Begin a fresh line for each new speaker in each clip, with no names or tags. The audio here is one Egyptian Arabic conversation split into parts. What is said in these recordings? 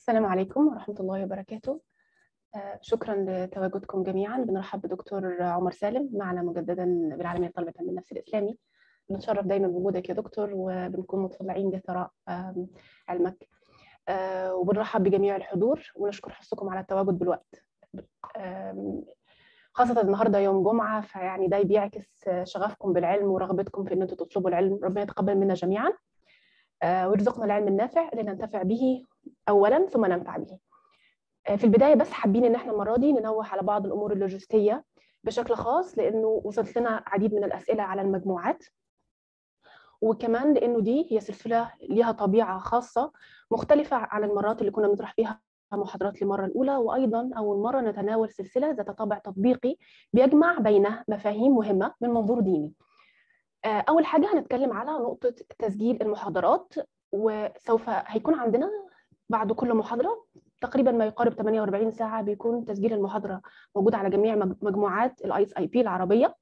السلام عليكم ورحمة الله وبركاته آه، شكرا لتواجدكم جميعا بنرحب بدكتور عمر سالم معنا مجددا بالعالمية لطلبة علم النفس الإسلامي بنتشرف دايما بوجودك يا دكتور وبنكون متطلعين بثراء آم، علمك آه، وبنرحب بجميع الحضور ونشكر حرصكم على التواجد بالوقت آم، خاصة النهارده يوم جمعة فيعني ده بيعكس شغفكم بالعلم ورغبتكم في ان انتم تطلبوا العلم ربنا يتقبل منا جميعا آه، ويرزقنا العلم النافع لننتفع به اولا ثم ننفع به آه، في البدايه بس حابين ان احنا المره دي ننوه على بعض الامور اللوجستيه بشكل خاص لانه وصلت لنا عديد من الاسئله على المجموعات وكمان لانه دي هي سلسله ليها طبيعه خاصه مختلفه عن المرات اللي كنا بنطرح فيها محاضرات للمره الاولى وايضا اول مره نتناول سلسله ذات طابع تطبيقي بيجمع بين مفاهيم مهمه من منظور ديني آه، اول حاجه هنتكلم على نقطه تسجيل المحاضرات وسوف هيكون عندنا بعد كل محاضره تقريبا ما يقارب 48 ساعه بيكون تسجيل المحاضره موجود على جميع مج- مجموعات الاي اس اي بي العربيه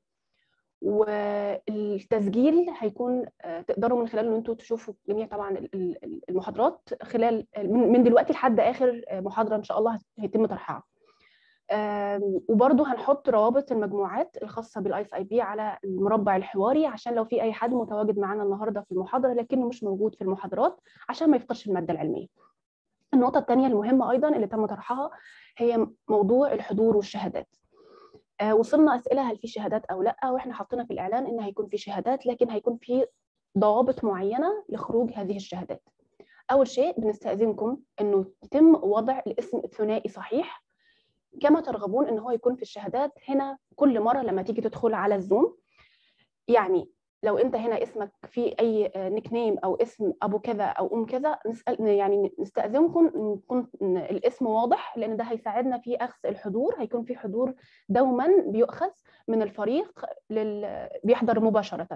والتسجيل هيكون آه، تقدروا من خلاله ان انتوا تشوفوا جميع طبعا ال- ال- المحاضرات خلال من من دلوقتي لحد اخر آه، محاضره ان شاء الله هيتم طرحها آم، وبرضه هنحط روابط المجموعات الخاصه بالاي اس اي بي على المربع الحواري عشان لو في اي حد متواجد معانا النهارده في المحاضره لكنه مش موجود في المحاضرات عشان ما يفقدش الماده العلميه. النقطه الثانيه المهمه ايضا اللي تم طرحها هي موضوع الحضور والشهادات. آه، وصلنا اسئله هل في شهادات او لا واحنا حطينا في الاعلان ان هيكون في شهادات لكن هيكون في ضوابط معينه لخروج هذه الشهادات. اول شيء بنستاذنكم انه يتم وضع الاسم الثنائي صحيح كما ترغبون ان هو يكون في الشهادات هنا كل مره لما تيجي تدخل على الزوم يعني لو انت هنا اسمك في اي نيك نيم او اسم ابو كذا او ام كذا نسال يعني نستاذنكم ان يكون إن الاسم واضح لان ده هيساعدنا في اخذ الحضور هيكون في حضور دوما بيؤخذ من الفريق لل... بيحضر مباشره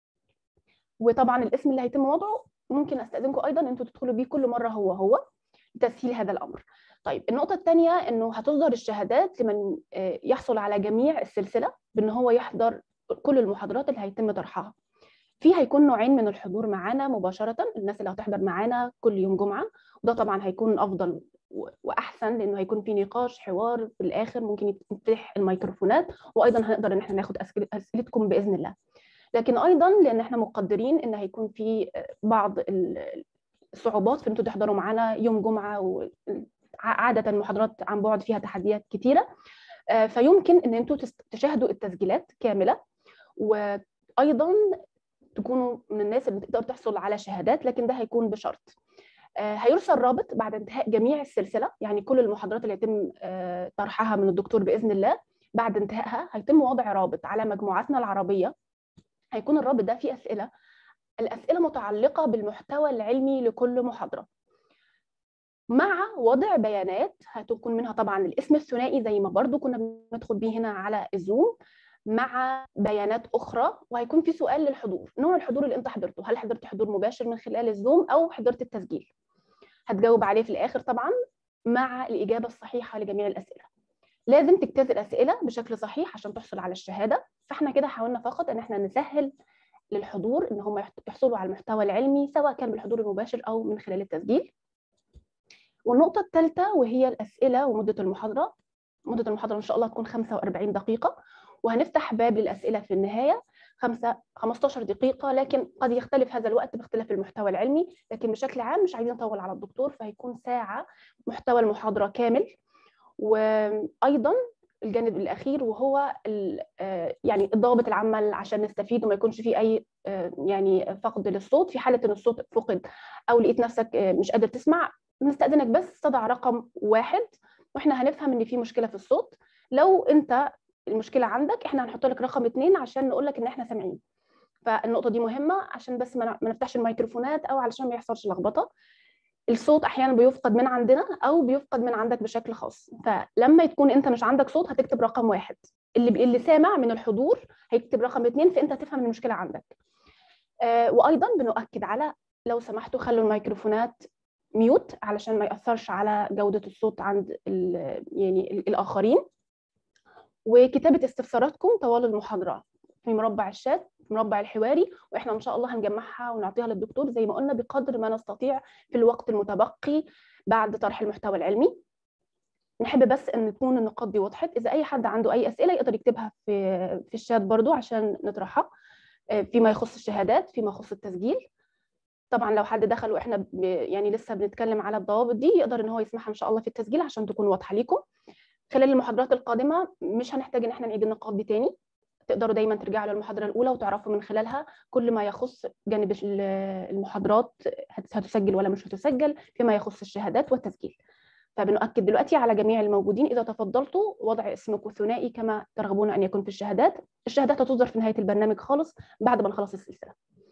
وطبعا الاسم اللي هيتم وضعه ممكن استاذنكم ايضا انتوا تدخلوا بيه كل مره هو هو لتسهيل هذا الامر طيب النقطة الثانية إنه هتصدر الشهادات لمن آه، يحصل على جميع السلسلة بإن هو يحضر كل المحاضرات اللي هيتم طرحها. في هيكون نوعين من الحضور معانا مباشرة الناس اللي هتحضر معانا كل يوم جمعة وده طبعا هيكون أفضل و- وأحسن لأنه هيكون في نقاش حوار في الآخر ممكن يتفتح الميكروفونات وأيضا هنقدر إن احنا ناخد أسئلة- أسئلتكم بإذن الله. لكن أيضا لأن احنا مقدرين إن هيكون في آه، بعض ال- الصعوبات في إن انتوا تحضروا معانا يوم جمعة و عادة المحاضرات عن بعد فيها تحديات كتيرة آه، فيمكن ان انتوا تست- تشاهدوا التسجيلات كاملة وايضا تكونوا من الناس اللي تقدر تحصل على شهادات لكن ده هيكون بشرط آه، هيرسل رابط بعد انتهاء جميع السلسلة يعني كل المحاضرات اللي يتم آه، طرحها من الدكتور بإذن الله بعد انتهائها هيتم وضع رابط على مجموعاتنا العربية هيكون الرابط ده فيه أسئلة الأسئلة متعلقة بالمحتوى العلمي لكل محاضرة مع وضع بيانات هتكون منها طبعا الاسم الثنائي زي ما برضو كنا بندخل بيه هنا على الزوم مع بيانات اخرى وهيكون في سؤال للحضور نوع الحضور اللي انت حضرته هل حضرت حضور مباشر من خلال الزوم او حضرت التسجيل هتجاوب عليه في الاخر طبعا مع الاجابه الصحيحه لجميع الاسئله لازم تجتاز الاسئله بشكل صحيح عشان تحصل على الشهاده فاحنا كده حاولنا فقط ان احنا نسهل للحضور ان هم يحصلوا على المحتوى العلمي سواء كان بالحضور المباشر او من خلال التسجيل والنقطة الثالثة وهي الأسئلة ومدة المحاضرة مدة المحاضرة إن شاء الله تكون 45 دقيقة وهنفتح باب للأسئلة في النهاية خمسة 15 دقيقة لكن قد يختلف هذا الوقت باختلاف المحتوى العلمي لكن بشكل عام مش عايزين نطول على الدكتور فهيكون ساعة محتوى المحاضرة كامل وأيضا الجانب الأخير وهو ال- آه، يعني الضوابط العامة عشان نستفيد وما يكونش فيه أي آه، يعني فقد للصوت في حالة إن الصوت فقد أو لقيت نفسك آه، مش قادر تسمع بنستأذنك بس تضع رقم واحد واحنا هنفهم ان في مشكله في الصوت لو انت المشكله عندك احنا هنحط لك رقم اتنين عشان نقول لك ان احنا سامعين فالنقطه دي مهمه عشان بس ما ما نفتحش الميكروفونات او علشان ما يحصلش لخبطه الصوت احيانا بيفقد من عندنا او بيفقد من عندك بشكل خاص فلما تكون انت مش عندك صوت هتكتب رقم واحد اللي اللي سامع من الحضور هيكتب رقم اتنين فانت تفهم إن المشكله عندك آه وايضا بنؤكد على لو سمحتوا خلوا الميكروفونات ميوت علشان ما ياثرش على جوده الصوت عند ال- يعني ال- الاخرين وكتابه استفساراتكم طوال المحاضره في مربع الشات مربع الحواري واحنا ان شاء الله هنجمعها ونعطيها للدكتور زي ما قلنا بقدر ما نستطيع في الوقت المتبقي بعد طرح المحتوى العلمي نحب بس ان تكون النقاط دي وضحت اذا اي حد عنده اي اسئله يقدر يكتبها في في الشات برضو عشان نطرحها فيما يخص الشهادات فيما يخص التسجيل طبعا لو حد دخل واحنا ب... يعني لسه بنتكلم على الضوابط دي يقدر ان هو يسمعها ان شاء الله في التسجيل عشان تكون واضحه ليكم خلال المحاضرات القادمه مش هنحتاج ان احنا نعيد النقاط دي تاني تقدروا دايما ترجعوا للمحاضره الاولى وتعرفوا من خلالها كل ما يخص جانب المحاضرات هتسجل ولا مش هتسجل فيما يخص الشهادات والتسجيل فبنؤكد دلوقتي على جميع الموجودين اذا تفضلتوا وضع اسمكم ثنائي كما ترغبون ان يكون في الشهادات الشهادات هتصدر في نهايه البرنامج خالص بعد ما نخلص السلسله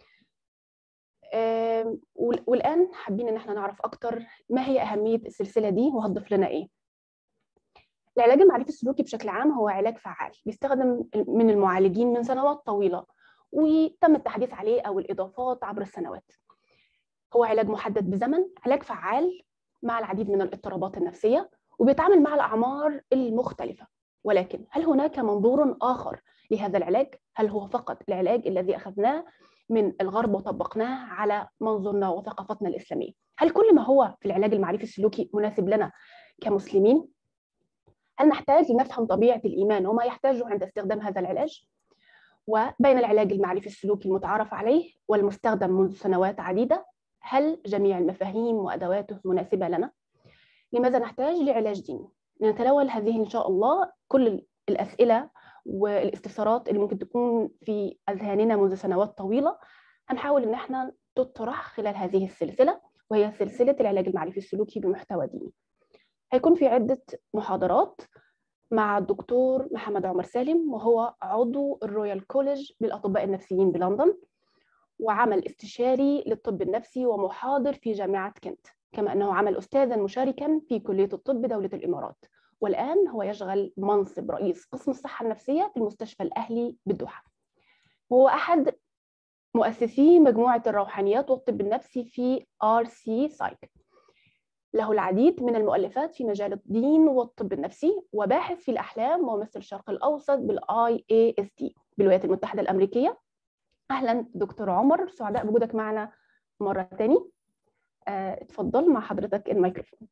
والان حابين ان احنا نعرف اكتر ما هي اهميه السلسله دي وهتضيف لنا ايه العلاج المعرفي السلوكي بشكل عام هو علاج فعال بيستخدم من المعالجين من سنوات طويله وتم التحديث عليه او الاضافات عبر السنوات هو علاج محدد بزمن علاج فعال مع العديد من الاضطرابات النفسيه وبيتعامل مع الاعمار المختلفه ولكن هل هناك منظور اخر لهذا العلاج هل هو فقط العلاج الذي اخذناه من الغرب وطبقناه على منظورنا وثقافتنا الاسلاميه هل كل ما هو في العلاج المعرفي السلوكي مناسب لنا كمسلمين هل نحتاج لنفهم طبيعه الايمان وما يحتاجه عند استخدام هذا العلاج وبين العلاج المعرفي السلوكي المتعارف عليه والمستخدم منذ سنوات عديده هل جميع المفاهيم وادواته مناسبه لنا لماذا نحتاج لعلاج ديني نتناول هذه ان شاء الله كل الاسئله والاستفسارات اللي ممكن تكون في اذهاننا منذ سنوات طويله هنحاول ان احنا تطرح خلال هذه السلسله وهي سلسله العلاج المعرفي السلوكي بمحتوى ديني هيكون في عده محاضرات مع الدكتور محمد عمر سالم وهو عضو الرويال كوليج للاطباء النفسيين بلندن وعمل استشاري للطب النفسي ومحاضر في جامعه كنت كما انه عمل استاذا مشاركا في كليه الطب دوله الامارات والآن هو يشغل منصب رئيس قسم الصحة النفسية في المستشفى الأهلي بالدوحة وهو أحد مؤسسي مجموعة الروحانيات والطب النفسي في RC Psych له العديد من المؤلفات في مجال الدين والطب النفسي وباحث في الأحلام ومثل الشرق الأوسط بالاي اي اس دي بالولايات المتحدة الأمريكية أهلا دكتور عمر سعداء بوجودك معنا مرة تاني اتفضل مع حضرتك الميكروفون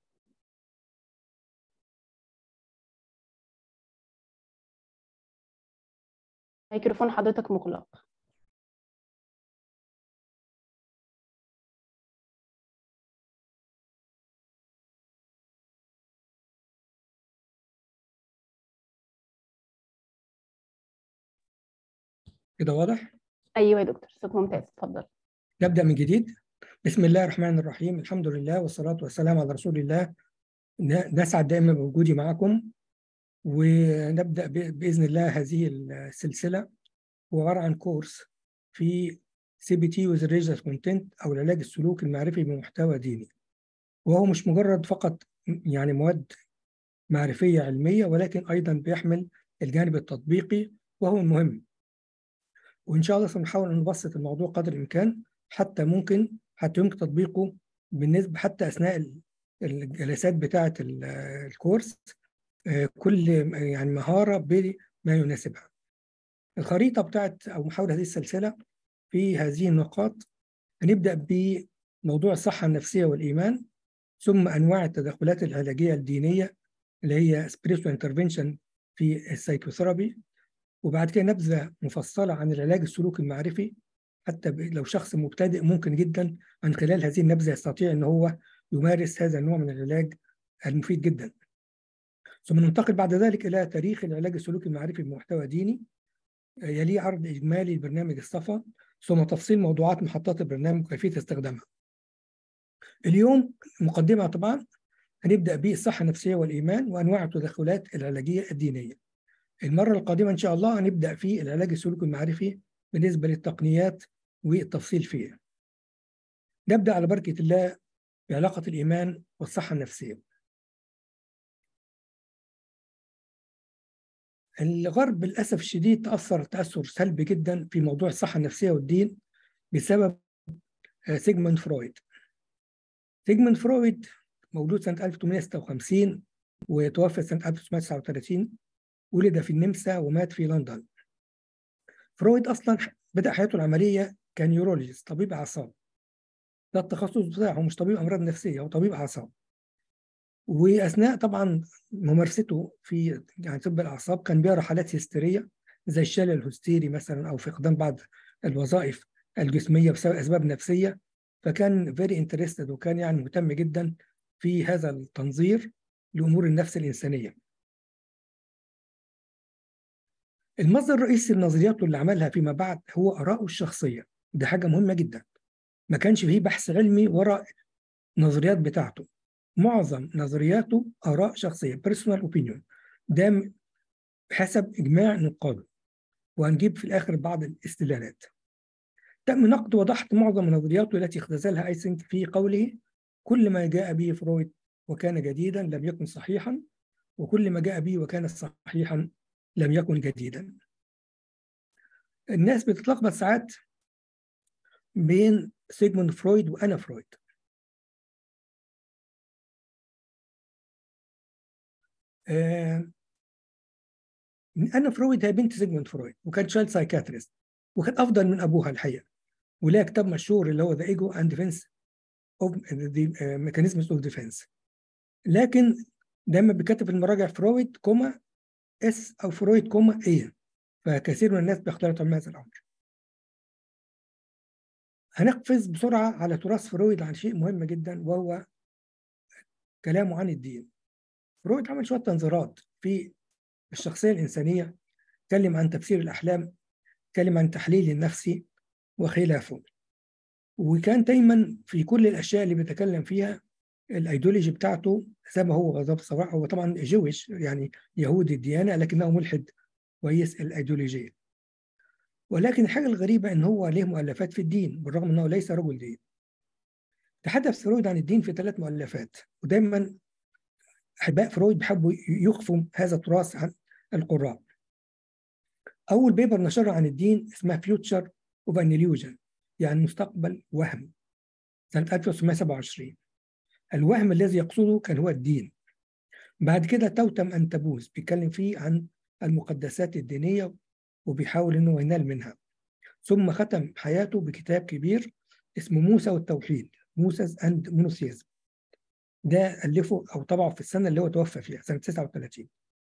ميكروفون حضرتك مغلق
كده واضح؟
ايوه يا دكتور صوت ممتاز اتفضل
نبدأ من جديد بسم الله الرحمن الرحيم الحمد لله والصلاة والسلام على رسول الله نسعد دائما بوجودي معكم ونبدأ بإذن الله هذه السلسلة هو عبارة عن كورس في سي بي تي وذ ريجرز كونتنت أو العلاج السلوكي المعرفي بمحتوى ديني وهو مش مجرد فقط يعني مواد معرفية علمية ولكن أيضا بيحمل الجانب التطبيقي وهو المهم وإن شاء الله سنحاول أن نبسط الموضوع قدر الإمكان حتى ممكن حتى يمكن تطبيقه بالنسبة حتى أثناء الجلسات بتاعة الكورس كل يعني مهارة بما يناسبها الخريطة بتاعت أو محاولة هذه السلسلة في هذه النقاط هنبدأ بموضوع الصحة النفسية والإيمان ثم أنواع التدخلات العلاجية الدينية اللي هي spiritual intervention في السايكوثيرابي وبعد كده نبذة مفصلة عن العلاج السلوكي المعرفي حتى لو شخص مبتدئ ممكن جدا من خلال هذه النبذة يستطيع أن هو يمارس هذا النوع من العلاج المفيد جدا ثم ننتقل بعد ذلك إلى تاريخ العلاج السلوكي المعرفي بمحتوى ديني يليه عرض إجمالي لبرنامج الصفا ثم تفصيل موضوعات محطات البرنامج وكيفية استخدامها اليوم مقدمة طبعا هنبدأ بالصحة النفسية والإيمان وأنواع التدخلات العلاجية الدينية المرة القادمة إن شاء الله هنبدأ في العلاج السلوكي المعرفي بالنسبة للتقنيات والتفصيل فيها نبدأ على بركة الله بعلاقة الإيمان والصحة النفسية الغرب للأسف الشديد تأثر تأثر سلبي جدا في موضوع الصحة النفسية والدين بسبب سيجموند فرويد سيجموند فرويد مولود سنة 1856 وتوفى سنة 1939 ولد في النمسا ومات في لندن فرويد أصلا بدأ حياته العملية كنيورولوجيست طبيب أعصاب ده التخصص بتاعه مش طبيب أمراض نفسية هو طبيب أعصاب واثناء طبعا ممارسته في يعني طب الاعصاب كان بيرى حالات هستيريه زي الشلل الهستيري مثلا او فقدان بعض الوظائف الجسميه بسبب اسباب نفسيه فكان فيري انترستد وكان يعني مهتم جدا في هذا التنظير لامور النفس الانسانيه. المصدر الرئيسي لنظرياته اللي عملها فيما بعد هو اراءه الشخصيه، دي حاجه مهمه جدا. ما كانش فيه بحث علمي وراء النظريات بتاعته. معظم نظرياته اراء شخصيه بيرسونال اوبينيون ده حسب اجماع نقاده وهنجيب في الاخر بعض الاستدلالات تم نقد وضحت معظم نظرياته التي اختزلها ايسنك في قوله كل ما جاء به فرويد وكان جديدا لم يكن صحيحا وكل ما جاء به وكان صحيحا لم يكن جديدا الناس بتتلخبط ساعات بين سيجموند فرويد وانا فرويد آه أنا فرويد هي بنت سيجموند فرويد وكانت شايلد سايكاتريست وكانت أفضل من أبوها الحقيقة ولها كتاب مشهور اللي هو ذا ايجو اند ديفنس اوف ذا ميكانيزمز اوف ديفنس لكن دايما بيكتب في المراجع فرويد كوما اس او فرويد كوما ايه فكثير من الناس بيختلطوا مع هذا الامر هنقفز بسرعه على تراث فرويد عن شيء مهم جدا وهو كلامه عن الدين فرويد عمل شويه تنظيرات في الشخصيه الانسانيه اتكلم عن تفسير الاحلام اتكلم عن التحليل النفسي وخلافه وكان دايما في كل الاشياء اللي بيتكلم فيها الايديولوجي بتاعته زي ما هو بالظبط صراحه هو طبعا جويش يعني يهودي الديانه لكنه ملحد كويس الايديولوجيه ولكن الحاجه الغريبه ان هو له مؤلفات في الدين بالرغم انه ليس رجل دين تحدث فرويد عن الدين في ثلاث مؤلفات ودايما احباء فرويد بيحبوا يخفوا هذا التراث عن القراء اول بيبر نشرها عن الدين اسمها فيوتشر اوف ان illusion يعني مستقبل وهم سنه 1927 الوهم الذي يقصده كان هو الدين بعد كده توتم أنتبوس بيتكلم فيه عن المقدسات الدينية وبيحاول إنه ينال منها ثم ختم حياته بكتاب كبير اسمه موسى والتوحيد موسى أند مونوثيزم ده ألفه أو طبعه في السنة اللي هو توفى فيها سنة 39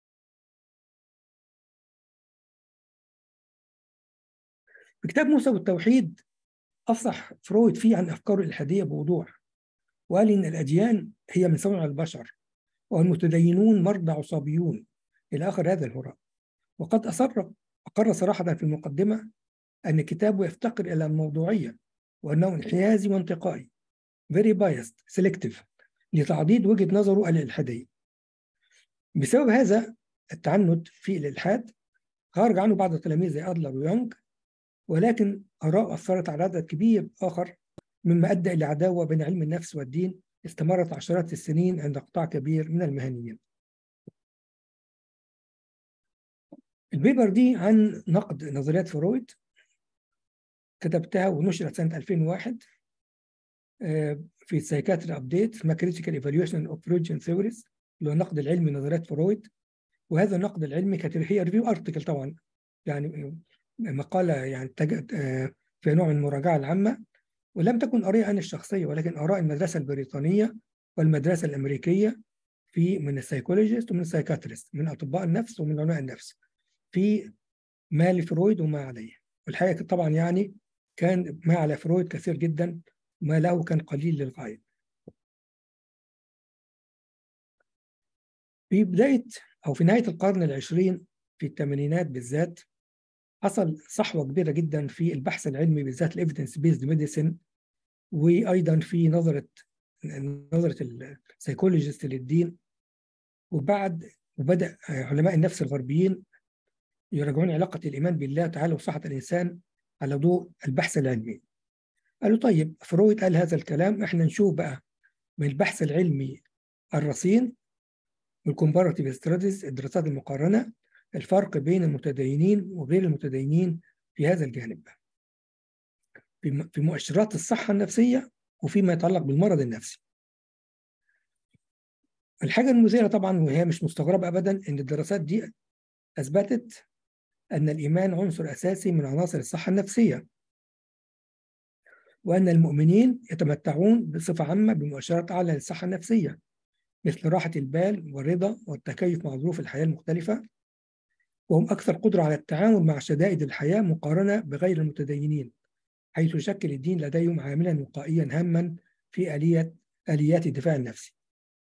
في كتاب موسى والتوحيد أفصح فرويد فيه عن أفكاره الإلحادية بوضوح وقال إن الأديان هي من صنع البشر والمتدينون مرضى عصابيون إلى آخر هذا الهراء وقد أصر أقر صراحة في المقدمة أن كتابه يفتقر إلى الموضوعية وأنه انحيازي وانتقائي very biased selective لتعضيد وجهة نظره الإلحادية بسبب هذا التعنت في الإلحاد خرج عنه بعض التلاميذ زي أدلر ويونغ ولكن آراء أثرت على عدد كبير آخر مما أدى إلى عداوة بين علم النفس والدين استمرت عشرات السنين عند قطاع كبير من المهنيين البيبر دي عن نقد نظريات فرويد كتبتها ونشرت سنة 2001 في سايكاتري ابديت اسمها كريتيكال ايفالويشن اوف فرويديان ثيوريز اللي هو النقد العلمي لنظريات فرويد وهذا النقد العلمي كانت هي ريفيو ارتكل طبعا يعني مقالة يعني في نوع من المراجعة العامة ولم تكن آرائي الشخصية ولكن آراء المدرسة البريطانية والمدرسة الأمريكية في من السايكولوجيست ومن السايكاتريست من أطباء النفس ومن علماء النفس في ما لفرويد وما عليه والحقيقة طبعا يعني كان ما على فرويد كثير جدا ما له كان قليل للغاية في بداية أو في نهاية القرن العشرين في الثمانينات بالذات حصل صحوة كبيرة جدا في البحث العلمي بالذات الايفيدنس بيزد ميديسن وايضا في نظرة نظرة السيكولوجيست للدين وبعد وبدأ علماء النفس الغربيين يراجعون علاقة الإيمان بالله تعالى وصحة الإنسان على ضوء البحث العلمي قالوا طيب فرويد قال هذا الكلام احنا نشوف بقى من البحث العلمي الرصين والكومباراتيف ستراتيز الدراسات المقارنة الفرق بين المتدينين وغير المتدينين في هذا الجانب في مؤشرات الصحة النفسية وفيما يتعلق بالمرض النفسي الحاجة المثيرة طبعا وهي مش مستغربة أبدا أن الدراسات دي أثبتت أن الإيمان عنصر أساسي من عناصر الصحة النفسية وأن المؤمنين يتمتعون بصفة عامة بمؤشرات أعلى للصحة النفسية مثل راحة البال والرضا والتكيف مع ظروف الحياة المختلفة وهم أكثر قدرة على التعامل مع شدائد الحياة مقارنة بغير المتدينين حيث يشكل الدين لديهم عاملا وقائيا هاما في آلية آليات الدفاع النفسي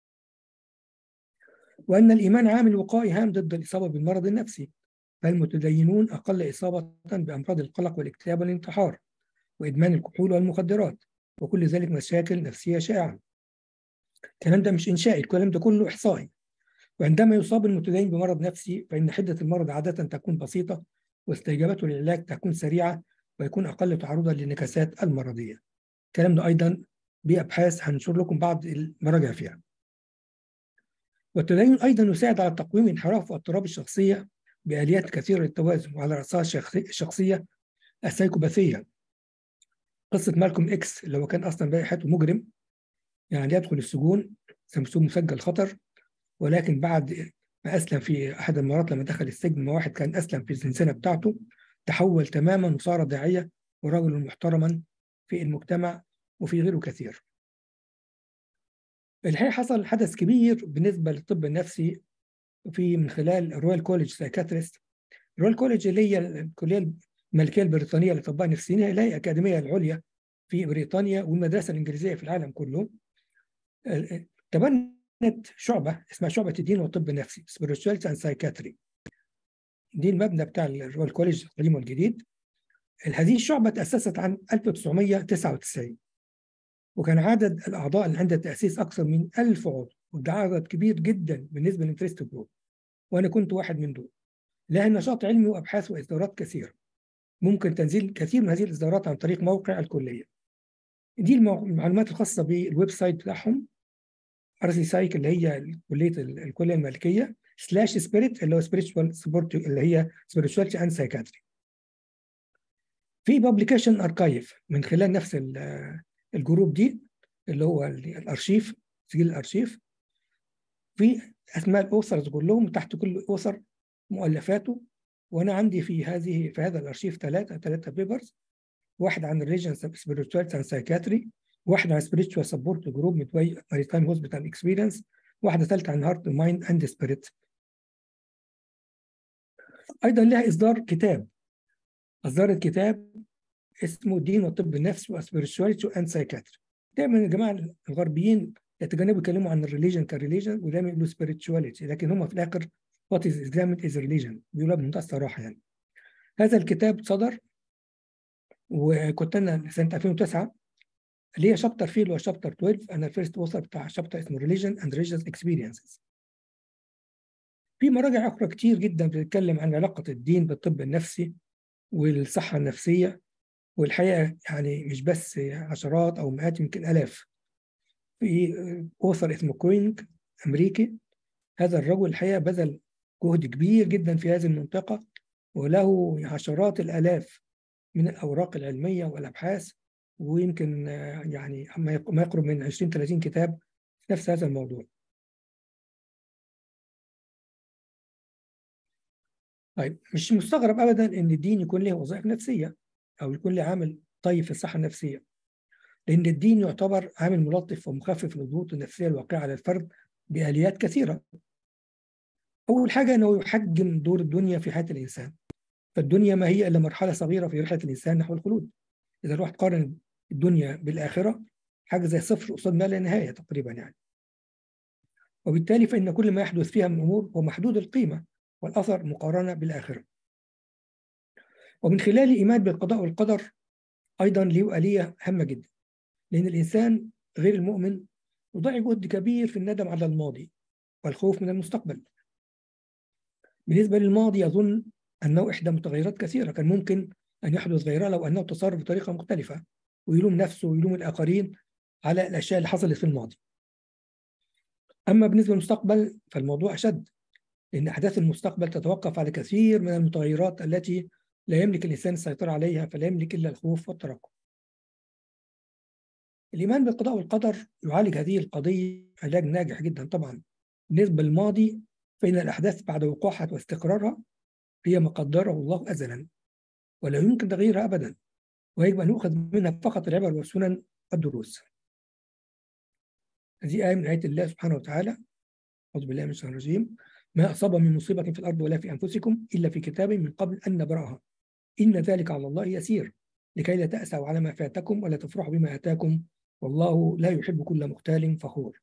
وأن الإيمان عامل وقائي هام ضد الإصابة بالمرض النفسي فالمتدينون أقل إصابة بأمراض القلق والاكتئاب والانتحار وإدمان الكحول والمخدرات وكل ذلك مشاكل نفسية شائعة الكلام ده مش إنشائي الكلام ده كله إحصائي وعندما يصاب المتدين بمرض نفسي فإن حدة المرض عادة تكون بسيطة واستجابته للعلاج تكون سريعة ويكون أقل تعرضا للنكسات المرضية الكلام ده أيضا بأبحاث هنشر لكم بعض المراجع فيها والتدين أيضا يساعد على تقويم انحراف واضطراب الشخصية بآليات كثيرة للتوازن وعلى رأسها الشخصية السيكوباثية قصة مالكوم إكس اللي هو كان أصلا باقي حياته مجرم يعني يدخل السجون سمسوه مسجل خطر ولكن بعد ما أسلم في أحد المرات لما دخل السجن مع واحد كان أسلم في الزنزانة بتاعته تحول تماما وصار داعية ورجل محترما في المجتمع وفي غيره كثير الحقيقة حصل حدث كبير بالنسبة للطب النفسي في من خلال الرويال كوليج سايكاتريست الرويال كوليج اللي هي الكلية الملكية البريطانية للأطباء النفسيين اللي هي الأكاديمية العليا في بريطانيا والمدرسة الإنجليزية في العالم كله تبنت شعبة اسمها شعبة الدين والطب النفسي Spirituality and Psychiatry دي المبنى بتاع الرويال كوليج القديم والجديد هذه الشعبة تأسست عام 1999 وكان عدد الأعضاء اللي عند التأسيس أكثر من 1000 عضو وده عدد كبير جدا بالنسبة للانترست جروب وأنا كنت واحد من دول لها نشاط علمي وأبحاث وإصدارات كثيرة ممكن تنزيل كثير من هذه الإصدارات عن طريق موقع الكلية دي المعلومات الخاصة بالويب سايت بتاعهم ارسي سايك اللي هي كلية الكلية الملكية سلاش سبيريت اللي هو سبيريتشوال سبورت اللي هي سبيريتشواليتي اند سايكاتري في بابليكيشن اركايف من خلال نفس الجروب دي اللي هو الارشيف سجل الارشيف في اسماء الاوثرز كلهم تحت كل اوثر مؤلفاته وانا عندي في هذه في هذا الارشيف ثلاثه ثلاثه بيبرز واحد عن الريجن سبيريتواليتي اند سايكاتري واحد عن سبيريتشوال سبورت جروب متوي ماريتايم هوسبيتال اكسبيرينس واحده ثالثه عن هارت مايند اند سبيريت ايضا لها اصدار كتاب اصدرت كتاب اسمه دين وطب النفس وسبيريتشواليتي اند سايكاتري دايما الجماعه الغربيين يتجنبوا يتكلموا عن الريليجن كريليجن ودايما يقولوا سبيريتشواليتي لكن هم في الاخر وات از اسلام از ريليجن بيقولوها بمنتهى الصراحه يعني هذا الكتاب صدر وكنت انا سنه 2009 اللي هي شابتر فيه اللي هو شابتر 12 انا الفيرست اوثر بتاع شابتر اسمه ريليجن اند ريليجيوس اكسبيرينسز في مراجع اخرى كتير جدا بتتكلم عن علاقه الدين بالطب النفسي والصحه النفسيه والحقيقه يعني مش بس عشرات او مئات يمكن الاف في اوثر اسمه كوينج امريكي هذا الرجل الحقيقه بذل جهد كبير جدا في هذه المنطقه وله عشرات الالاف من الاوراق العلميه والابحاث ويمكن يعني ما يقرب من 20 30 كتاب في نفس هذا الموضوع. طيب مش مستغرب ابدا ان الدين يكون له وظائف نفسيه او يكون له عامل طيب في الصحه النفسيه. لان الدين يعتبر عامل ملطف ومخفف للضغوط النفسيه الواقعه على الفرد باليات كثيره. اول حاجه انه يحجم دور الدنيا في حياه الانسان. فالدنيا ما هي الا مرحله صغيره في رحله الانسان نحو الخلود. اذا رحت قارن الدنيا بالاخره حاجه زي صفر قصاد ما لا نهايه تقريبا يعني. وبالتالي فان كل ما يحدث فيها من امور هو محدود القيمه والاثر مقارنه بالاخره. ومن خلال الايمان بالقضاء والقدر ايضا له اليه هامه جدا. لان الانسان غير المؤمن يضيع جهد كبير في الندم على الماضي والخوف من المستقبل. بالنسبه للماضي يظن انه احدى متغيرات كثيره كان ممكن ان يحدث غيرها لو انه تصرف بطريقه مختلفه ويلوم نفسه ويلوم الاخرين على الاشياء اللي حصلت في الماضي. اما بالنسبه للمستقبل فالموضوع اشد لان احداث المستقبل تتوقف على كثير من المتغيرات التي لا يملك الانسان السيطره عليها فلا يملك الا الخوف والترقب. الايمان بالقضاء والقدر يعالج هذه القضيه علاج ناجح جدا طبعا. بالنسبه للماضي فان الاحداث بعد وقوعها واستقرارها هي ما قدره الله ازلا ولا يمكن تغييرها ابدا ويجب ان يؤخذ منها فقط العبر والسنن والدروس. هذه آية من آيات الله سبحانه وتعالى أعوذ بالله من الشيطان الرجيم ما أصاب من مصيبة في الأرض ولا في أنفسكم إلا في كتاب من قبل أن نبرأها إن ذلك على الله يسير لكي لا تأسوا على ما فاتكم ولا تفرحوا بما آتاكم والله لا يحب كل مختال فخور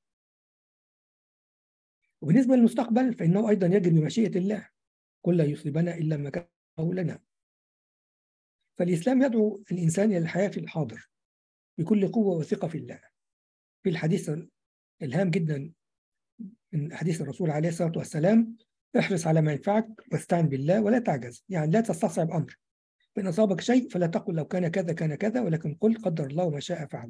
وبالنسبة للمستقبل فإنه أيضا يجري بمشيئة الله قل لا يصيبنا إلا ما كتبه لنا فالإسلام يدعو الإنسان إلى الحياة في الحاضر بكل قوة وثقة في الله في الحديث الهام جدا من حديث الرسول عليه الصلاة والسلام احرص على ما ينفعك واستعن بالله ولا تعجز يعني لا تستصعب أمر فإن أصابك شيء فلا تقل لو كان كذا كان كذا ولكن قل قدر الله ما شاء فعل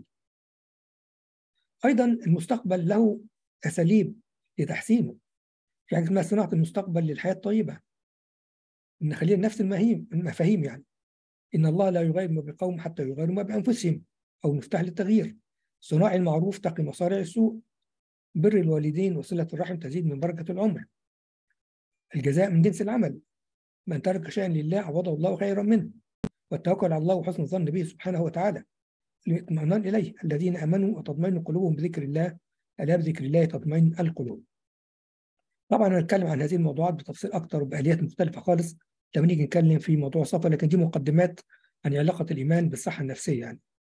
أيضا المستقبل له أساليب لتحسينه في حاجة اسمها صناعة المستقبل للحياة الطيبة نخليها نفس المفاهيم المفاهيم يعني إن الله لا يغير ما بقوم حتى يغيروا ما بأنفسهم أو مفتاح للتغيير صناع المعروف تقي مصارع السوء بر الوالدين وصلة الرحم تزيد من بركة العمر الجزاء من جنس العمل من ترك شيئا لله عوضه الله خيرا منه والتوكل على الله وحسن الظن به سبحانه وتعالى الاطمئنان إليه الذين آمنوا وتطمئن قلوبهم بذكر الله ألا بذكر الله تطمئن القلوب طبعا هنتكلم عن هذه الموضوعات بتفصيل أكتر وبآليات مختلفة خالص لما نيجي نتكلم في موضوع السفر لكن دي مقدمات عن علاقة الإيمان بالصحة النفسية يعني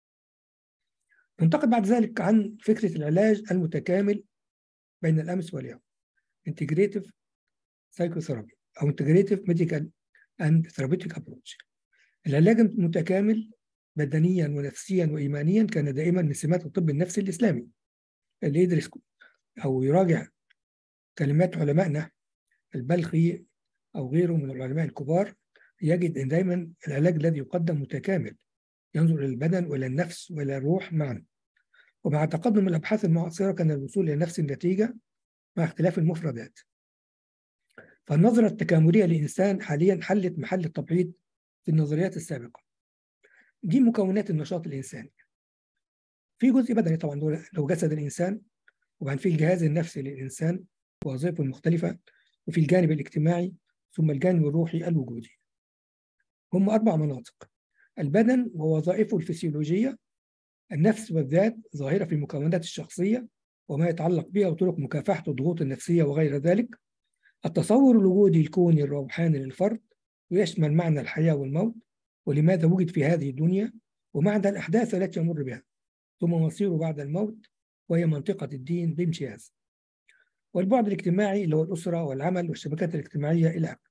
ننتقل بعد ذلك عن فكرة العلاج المتكامل بين الأمس واليوم Integrative Psychotherapy أو Integrative Medical and Therapeutic Approach العلاج المتكامل بدنيا ونفسيا وإيمانيا كان دائما من سمات الطب النفسي الإسلامي اللي يدرس أو يراجع كلمات علمائنا البلخي أو غيره من العلماء الكبار يجد أن دائما العلاج الذي يقدم متكامل ينظر إلى البدن وإلى النفس وإلى الروح معا ومع تقدم الأبحاث المعاصرة كان الوصول إلى نفس النتيجة مع اختلاف المفردات فالنظرة التكاملية للإنسان حاليا حلت محل التبعيض في النظريات السابقة دي مكونات النشاط الإنساني في جزء بدني طبعا لو جسد الإنسان وبعدين في الجهاز النفسي للإنسان ووظائفه المختلفة وفي الجانب الاجتماعي ثم الجانب الروحي الوجودي هم أربع مناطق البدن ووظائفه الفسيولوجية النفس والذات ظاهرة في مكونات الشخصية وما يتعلق بها وطرق مكافحة الضغوط النفسية وغير ذلك التصور الوجودي الكوني الروحاني للفرد ويشمل معنى الحياة والموت ولماذا وجد في هذه الدنيا ومعنى الأحداث التي يمر بها ثم مصيره بعد الموت وهي منطقة الدين بامتياز والبعد الاجتماعي اللي هو الأسرة والعمل والشبكات الاجتماعية إلى آخره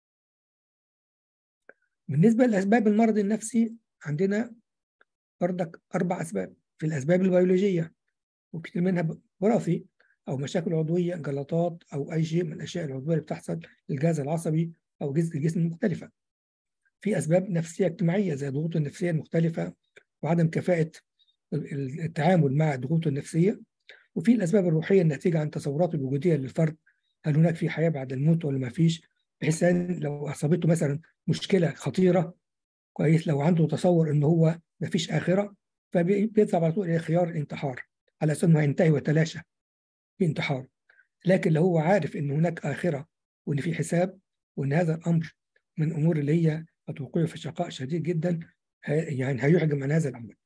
بالنسبة لأسباب المرض النفسي عندنا بردك أربع أسباب في الأسباب البيولوجية وكثير منها وراثي أو مشاكل عضوية جلطات أو أي شيء من الأشياء العضوية اللي بتحصل للجهاز العصبي أو جزء الجسم المختلفة في أسباب نفسية اجتماعية زي الضغوط النفسية المختلفة وعدم كفاءة التعامل مع الضغوط النفسية وفي الأسباب الروحية الناتجة عن تصورات الوجودية للفرد هل هناك في حياة بعد الموت ولا ما فيش بحيث أن لو أصابته مثلا مشكلة خطيرة كويس لو عنده تصور أن هو ما فيش آخرة فبيذهب على طول إلى خيار الانتحار على أساس أنه هينتهي وتلاشى في انتحار لكن لو هو عارف أن هناك آخرة وأن في حساب وأن هذا الأمر من الأمور اللي هي هتوقعه في شقاء شديد جدا يعني هيحجم عن هذا الأمر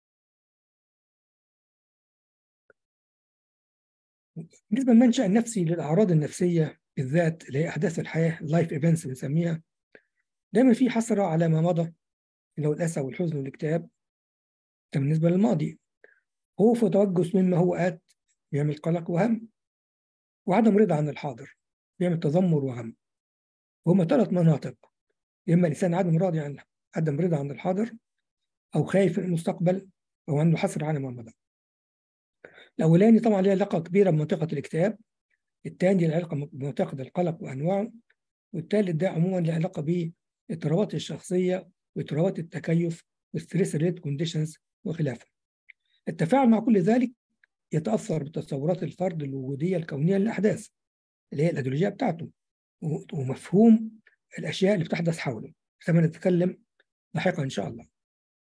بالنسبة للمنشأ النفسي للأعراض النفسية بالذات اللي هي أحداث الحياة اللايف ايفنتس بنسميها دايما في حسرة على ما مضى اللي هو الأسى والحزن والاكتئاب ده بالنسبة للماضي خوف وتوجس مما هو آت بيعمل قلق وهم وعدم رضا عن الحاضر بيعمل تذمر وهم وهما ثلاث مناطق يا إما الإنسان عدم راضي عن عدم رضا عن الحاضر أو خايف من المستقبل أو عنده حسرة على ما مضى الأولاني طبعا له علاقة كبيرة بمنطقة الاكتئاب الثاني له علاقة بمنطقة القلق وأنواعه والثالث ده عموما له علاقة باضطرابات الشخصية واضطرابات التكيف والستريس ريت كونديشنز وخلافه التفاعل مع كل ذلك يتأثر بتصورات الفرد الوجودية الكونية للأحداث اللي هي الأيديولوجية بتاعته ومفهوم الأشياء اللي بتحدث حوله كما نتكلم لاحقا إن شاء الله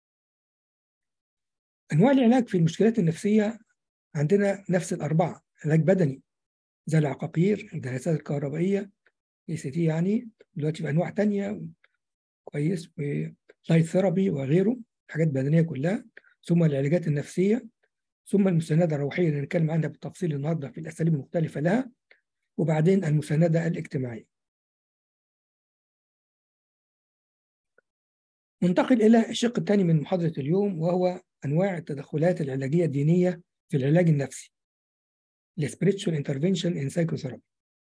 أنواع العلاج في المشكلات النفسية عندنا نفس الأربعة علاج بدني زي العقاقير الجلسات الكهربائية اي سي تي يعني دلوقتي بأنواع تانية كويس ولايت ثيرابي وغيره حاجات بدنية كلها ثم العلاجات النفسية ثم المستندات الروحية اللي نتكلم عنها بالتفصيل النهارده في الأساليب المختلفة لها وبعدين المساندة الاجتماعية ننتقل إلى الشق الثاني من محاضرة اليوم وهو أنواع التدخلات العلاجية الدينية في العلاج النفسي spiritual intervention in psychotherapy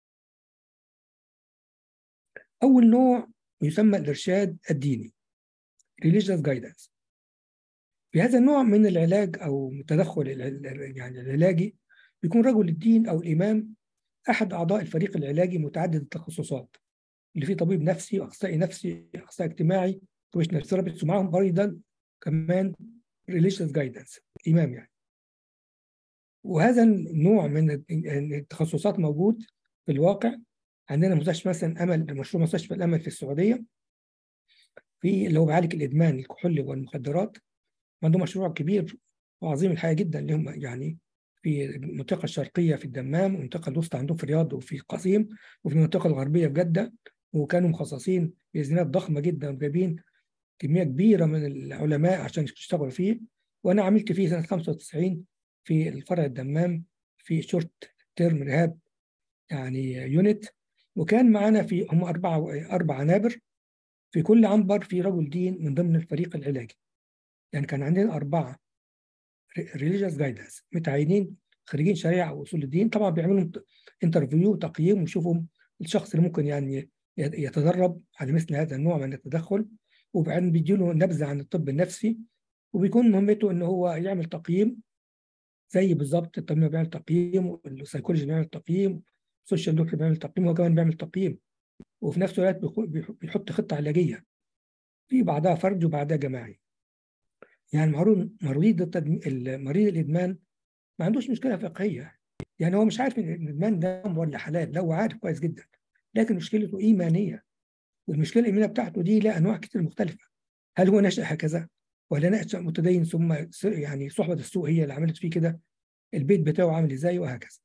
أول نوع يسمى الإرشاد الديني religious guidance في هذا النوع من العلاج أو التدخل يعني العلاجي بيكون رجل الدين أو الإمام أحد أعضاء الفريق العلاجي متعدد التخصصات اللي فيه طبيب نفسي وأخصائي نفسي أخصائي اجتماعي بروفيشنال ثيرابيست ومعاهم أيضا كمان religious guidance إمام يعني وهذا النوع من التخصصات موجود في الواقع عندنا مستشفى مثلا امل مشروع مستشفى الامل في السعوديه في اللي هو بيعالج الادمان الكحول والمخدرات عنده مشروع كبير وعظيم الحقيقه جدا لهم يعني في المنطقه الشرقيه في الدمام والمنطقه الوسطى عندهم في الرياض وفي القصيم وفي المنطقه الغربيه في جده وكانوا مخصصين باذنات ضخمه جدا وجايبين كميه كبيره من العلماء عشان يشتغلوا فيه وانا عملت فيه سنه 95 في الفرع الدمام في شورت تيرم رهاب يعني يونت وكان معانا في هم أربعة أربع عنابر في كل عنبر في رجل دين من ضمن الفريق العلاجي يعني كان عندنا أربعة ريليجيوس جايدنس متعينين خريجين شريعة وأصول الدين طبعا بيعملوا انترفيو تقييم ويشوفوا الشخص اللي ممكن يعني يتدرب على مثل هذا النوع من التدخل وبعدين بيديله نبذة عن الطب النفسي وبيكون مهمته إن هو يعمل تقييم زي بالظبط الطبيب بيعمل تقييم والسيكولوجي بيعمل تقييم السوشيال دكتور بيعمل تقييم هو كمان بيعمل تقييم وفي نفس الوقت بيحط خطه علاجيه في بعضها فرد وبعضها جماعي يعني مريض مريض التدم... المريض الادمان ما عندوش مشكله فقهيه يعني هو مش عارف ان الادمان ده ولا حلال لا هو عارف كويس جدا لكن مشكلته ايمانيه والمشكله الايمانيه بتاعته دي لها انواع كتير مختلفه هل هو نشأ هكذا ولا نشأ متدين ثم يعني صحبة السوء هي اللي عملت فيه كده البيت بتاعه عامل ازاي وهكذا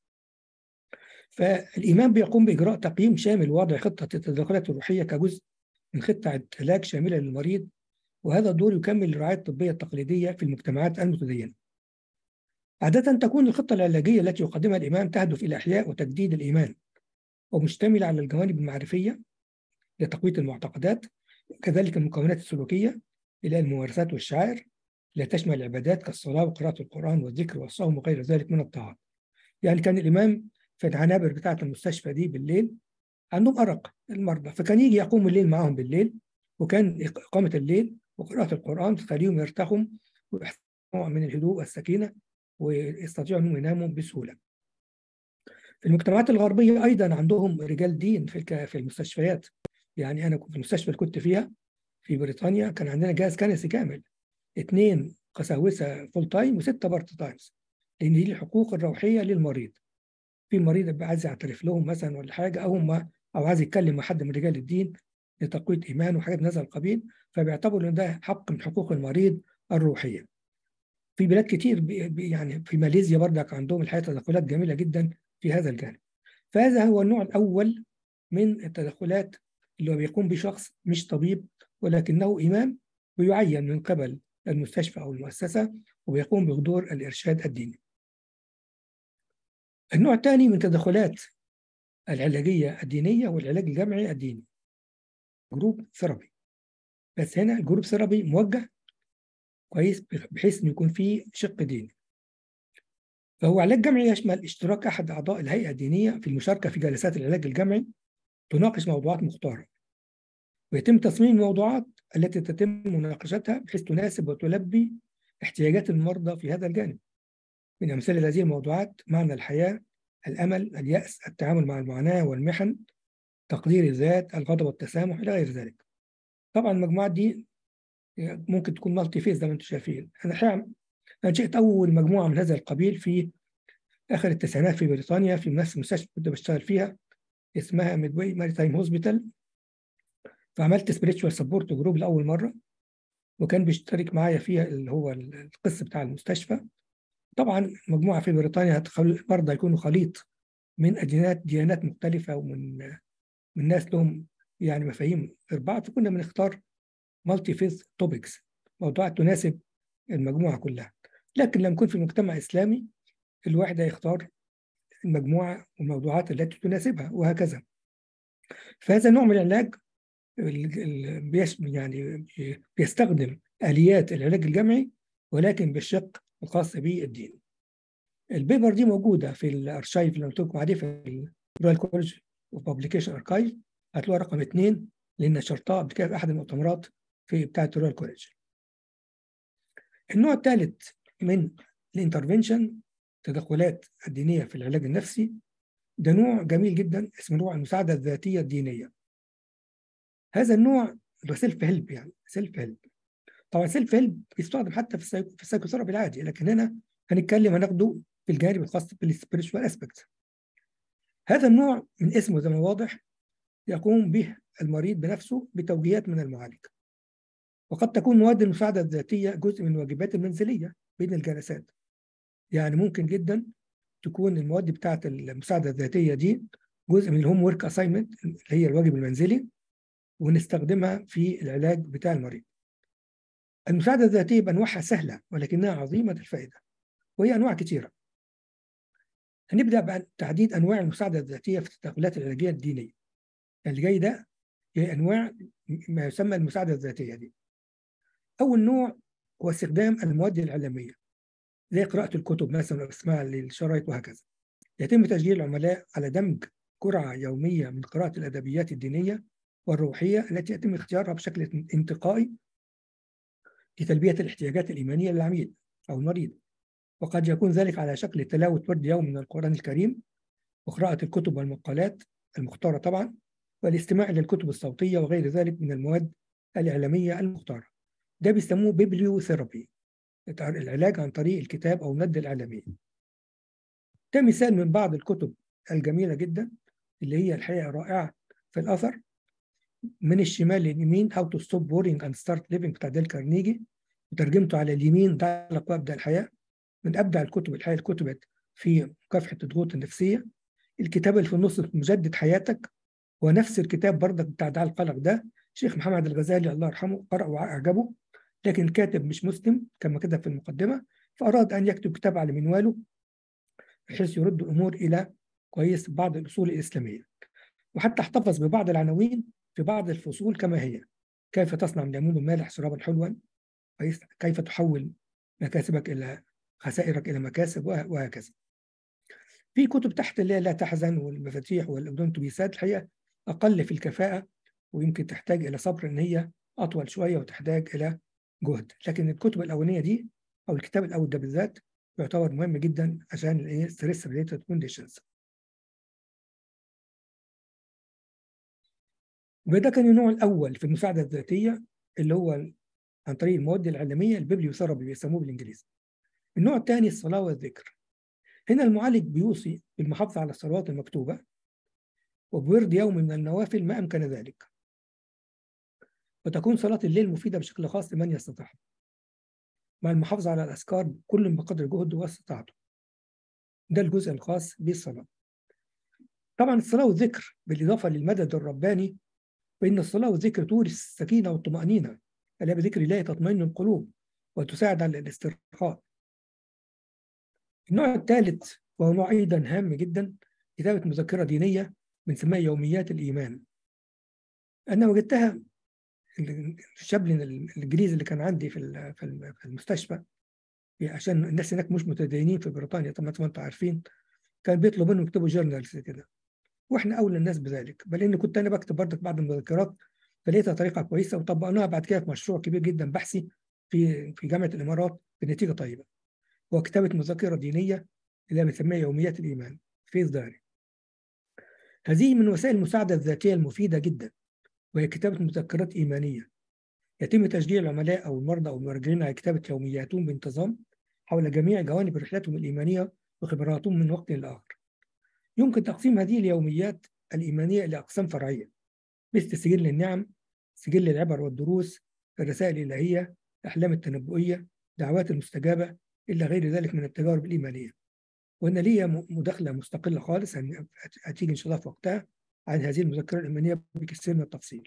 فالإمام بيقوم بإجراء تقييم شامل ووضع خطة التدخلات الروحية كجزء من خطة علاج شاملة للمريض وهذا الدور يكمل الرعاية الطبية التقليدية في المجتمعات المتدينة عادة تكون الخطة العلاجية التي يقدمها الإمام تهدف إلى إحياء وتجديد الإيمان ومشتملة على الجوانب المعرفية لتقوية المعتقدات وكذلك المكونات السلوكية إلى الممارسات والشعائر لا تشمل العبادات كالصلاة وقراءة القرآن والذكر والصوم وغير ذلك من الطاعات. يعني كان الإمام في العنابر بتاعة المستشفى دي بالليل عندهم أرق المرضى فكان يجي يقوم الليل معاهم بالليل وكان إقامة الليل وقراءة القرآن تخليهم يرتاحوا ويحسوا من الهدوء والسكينة ويستطيعوا أنهم يناموا بسهولة. في المجتمعات الغربية أيضا عندهم رجال دين في في المستشفيات يعني أنا في المستشفى اللي كنت فيها في بريطانيا كان عندنا جهاز كنسي كامل اثنين قساوسه فول تايم وسته بارت تايمز لان دي الحقوق الروحيه للمريض في مريض بيبقى عايز يعترف لهم مثلا ولا حاجه او هم او عايز يتكلم مع حد من رجال الدين لتقويه ايمان وحاجات من هذا القبيل فبيعتبروا ان ده حق من حقوق المريض الروحيه. في بلاد كتير بي بي يعني في ماليزيا برضك عندهم الحقيقه تدخلات جميله جدا في هذا الجانب. فهذا هو النوع الاول من التدخلات اللي هو بيقوم بشخص مش طبيب ولكنه إمام ويعين من قبل المستشفى أو المؤسسة ويقوم بدور الإرشاد الديني النوع الثاني من التدخلات العلاجية الدينية والعلاج الجمعي الديني جروب ثيرابي بس هنا الجروب ثيرابي موجه كويس بحيث انه يكون فيه شق ديني فهو علاج جمعي يشمل اشتراك احد اعضاء الهيئه الدينيه في المشاركه في جلسات العلاج الجمعي تناقش موضوعات مختاره ويتم تصميم الموضوعات التي تتم مناقشتها بحيث تناسب وتلبي احتياجات المرضى في هذا الجانب من أمثلة هذه الموضوعات معنى الحياة الأمل اليأس التعامل مع المعاناة والمحن تقدير الذات الغضب والتسامح إلى غير ذلك طبعا المجموعات دي ممكن تكون مالتي فيز زي ما انتم شايفين انا الحقيقه انشئت اول مجموعه من هذا القبيل في اخر التسعينات في بريطانيا في نفس المستشفى كنت بشتغل فيها اسمها ميدواي ماري تايم هوسبيتال فعملت سبيريتشوال سبورت جروب لاول مره وكان بيشترك معايا فيها اللي هو القس بتاع المستشفى طبعا مجموعه في بريطانيا برضه يكونوا خليط من اديانات ديانات مختلفه ومن من ناس لهم يعني مفاهيم غير بعض فكنا بنختار مالتي فيز توبكس موضوعات تناسب المجموعه كلها لكن لما يكون في مجتمع اسلامي الواحد هيختار المجموعة والموضوعات التي تناسبها وهكذا فهذا نوع من العلاج يعني بيستخدم آليات العلاج الجمعي ولكن بالشق الخاص بالدين البيبر دي موجودة في الأرشيف اللي قلت لكم عليه في الرويال كولج اوف بابليكيشن اركايف هتلاقوها رقم اثنين لأن نشرتها قبل كده في أحد المؤتمرات في بتاعة الرويال كولج النوع الثالث من الانترفنشن التدخلات الدينية في العلاج النفسي ده نوع جميل جدا اسمه نوع المساعدة الذاتية الدينية هذا النوع اللي هو سيلف هيلب يعني سيلف هيلب طبعا سيلف هيلب بيستخدم حتى في السايكو في السايكوثيرابي العادي لكن هنا هنتكلم هناخده في الجانب الخاص بالسبيريتشوال اسبكت هذا النوع من اسمه زي ما واضح يقوم به المريض بنفسه بتوجيهات من المعالج وقد تكون مواد المساعدة الذاتية جزء من الواجبات المنزلية بين الجلسات يعني ممكن جدا تكون المواد بتاعة المساعدة الذاتية دي جزء من الهوم ورك اساينمنت اللي هي الواجب المنزلي ونستخدمها في العلاج بتاع المريض. المساعدة الذاتية بأنواعها سهلة ولكنها عظيمة الفائدة وهي أنواع كثيرة. هنبدأ بتعديد أنواع المساعدة الذاتية في التدخلات العلاجية الدينية. اللي جاي ده هي أنواع ما يسمى المساعدة الذاتية دي. أول نوع هو استخدام المواد الإعلامية زي قراءة الكتب مثلا اسمها للشرايط وهكذا. يتم تشجيع العملاء على دمج جرعة يومية من قراءة الأدبيات الدينية والروحية التي يتم اختيارها بشكل انتقائي لتلبية الاحتياجات الإيمانية للعميل أو المريض وقد يكون ذلك على شكل تلاوة ورد يوم من القرآن الكريم وقراءة الكتب والمقالات المختارة طبعا والاستماع للكتب الصوتية وغير ذلك من المواد الإعلامية المختارة ده بيسموه بيبليو ثيرابي العلاج عن طريق الكتاب أو المادة الإعلامية ده مثال من بعض الكتب الجميلة جدا اللي هي الحقيقة رائعة في الأثر من الشمال لليمين How to stop boring and start living بتاع ديل كارنيجي وترجمته على اليمين تعلق وابدأ الحياة من أبدع الكتب الحقيقة اللي كتبت في مكافحة الضغوط النفسية الكتاب اللي في النص مجدد حياتك هو نفس الكتاب برضك بتاع دعاء القلق ده شيخ محمد الغزالي الله يرحمه قرأ وأعجبه لكن الكاتب مش مسلم كما كتب في المقدمة فأراد أن يكتب كتاب على منواله بحيث يرد الأمور إلى كويس بعض الأصول الإسلامية وحتى احتفظ ببعض العناوين في بعض الفصول كما هي كيف تصنع من اليمون المالح شرابا حلوا كيف تحول مكاسبك إلى خسائرك إلى مكاسب وهكذا في كتب تحت اللي لا تحزن والمفاتيح والأودون تبيسات الحقيقة أقل في الكفاءة ويمكن تحتاج إلى صبر إن هي أطول شوية وتحتاج إلى جهد لكن الكتب الأولانية دي أو الكتاب الأول ده بالذات يعتبر مهم جدا عشان الايه ستريس ريليتد كونديشنز وده كان النوع الاول في المساعده الذاتيه اللي هو عن طريق المواد العلميه البيبليوثيرابي بيسموه بالانجليزي النوع الثاني الصلاه والذكر هنا المعالج بيوصي بالمحافظه على الصلوات المكتوبه وبورد يوم من النوافل ما امكن ذلك وتكون صلاه الليل مفيده بشكل خاص لمن يستطيع مع المحافظة على الأذكار كل بقدر جهده واستطاعته ده الجزء الخاص بالصلاة طبعا الصلاة والذكر بالإضافة للمدد الرباني فإن الصلاة والذكر تورث السكينة والطمأنينة ألا بذكر الله تطمئن القلوب وتساعد على الاسترخاء النوع الثالث وهو نوع أيضا هام جدا كتابة مذكرة دينية بنسميها يوميات الإيمان أنا وجدتها الشابلن الانجليزي اللي كان عندي في في المستشفى عشان الناس هناك مش متدينين في بريطانيا طبعا ما انتم عارفين كان بيطلب منهم يكتبوا جورنالز كده واحنا اولى الناس بذلك بل ان كنت انا بكتب برضك بعض المذكرات فلقيتها طريقه كويسه وطبقناها بعد كده في مشروع كبير جدا بحثي في في جامعه الامارات بنتيجه طيبه هو كتابه مذكره دينيه اللي بنسميها يوميات الايمان فيس دايري هذه من وسائل المساعده الذاتيه المفيده جدا وهي كتابة مذكرات إيمانية يتم تشجيع العملاء أو المرضى أو المراجعين على كتابة يومياتهم بانتظام حول جميع جوانب رحلتهم الإيمانية وخبراتهم من وقت لآخر يمكن تقسيم هذه اليوميات الإيمانية إلى أقسام فرعية مثل سجل النعم سجل العبر والدروس الرسائل الإلهية الأحلام التنبؤية دعوات المستجابة إلى غير ذلك من التجارب الإيمانية وأنا لي مداخلة مستقلة خالص هتيجي إن شاء الله في وقتها عن هذه المذكرة الإيمانية بكثير من التفصيل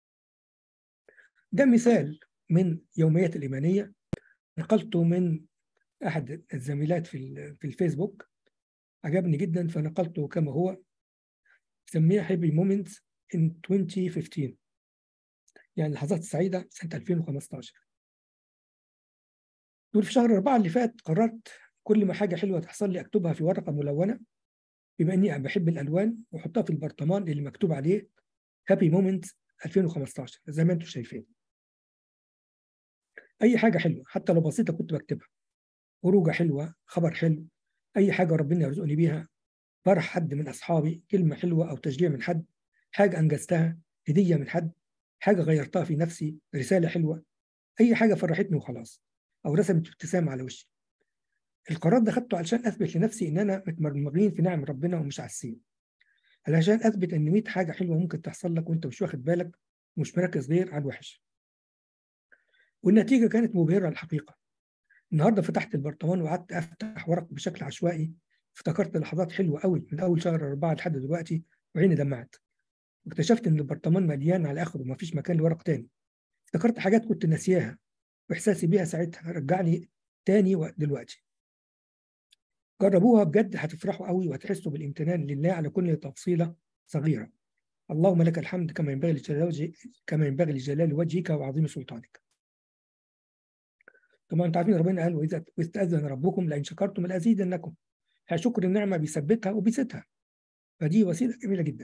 ده مثال من يوميات الإيمانية نقلته من أحد الزميلات في في الفيسبوك عجبني جدا فنقلته كما هو سميها هابي مومنتس in 2015 يعني اللحظات السعيدة سنة 2015 دول في شهر أربعة اللي فات قررت كل ما حاجة حلوة تحصل لي أكتبها في ورقة ملونة بما إني بحب الألوان وأحطها في البرطمان اللي مكتوب عليه هابي مومنت 2015 زي ما أنتم شايفين أي حاجة حلوة حتى لو بسيطة كنت بكتبها خروجة حلوة خبر حلو أي حاجة ربنا يرزقني بيها فرح حد من أصحابي كلمة حلوة أو تشجيع من حد حاجة أنجزتها هدية من حد حاجة غيرتها في نفسي رسالة حلوة أي حاجة فرحتني وخلاص أو رسمت ابتسامة على وشي القرار ده خدته علشان أثبت لنفسي إن أنا متمرمغين في نعم ربنا ومش عاسين علشان أثبت إن 100 حاجة حلوة ممكن تحصل لك وأنت مش واخد بالك ومش مركز غير على الوحش والنتيجة كانت مبهرة الحقيقة النهاردة فتحت البرطمان وقعدت أفتح ورق بشكل عشوائي افتكرت لحظات حلوة قوي من أول شهر أربعة لحد دلوقتي وعيني دمعت واكتشفت إن البرطمان مليان على آخره ومفيش مكان لورق تاني افتكرت حاجات كنت ناسياها وإحساسي بيها ساعتها رجعني تاني دلوقتي جربوها بجد هتفرحوا قوي وهتحسوا بالامتنان لله على كل تفصيلة صغيرة اللهم لك الحمد كما ينبغي لجلال وجهك كما ينبغي لجلال وجهك وعظيم سلطانك طبعا انتوا عارفين ربنا قال واذا استاذن ربكم لئن شكرتم لازيدنكم شكر النعمه بيثبتها وبيزيدها فدي وسيله جميله جدا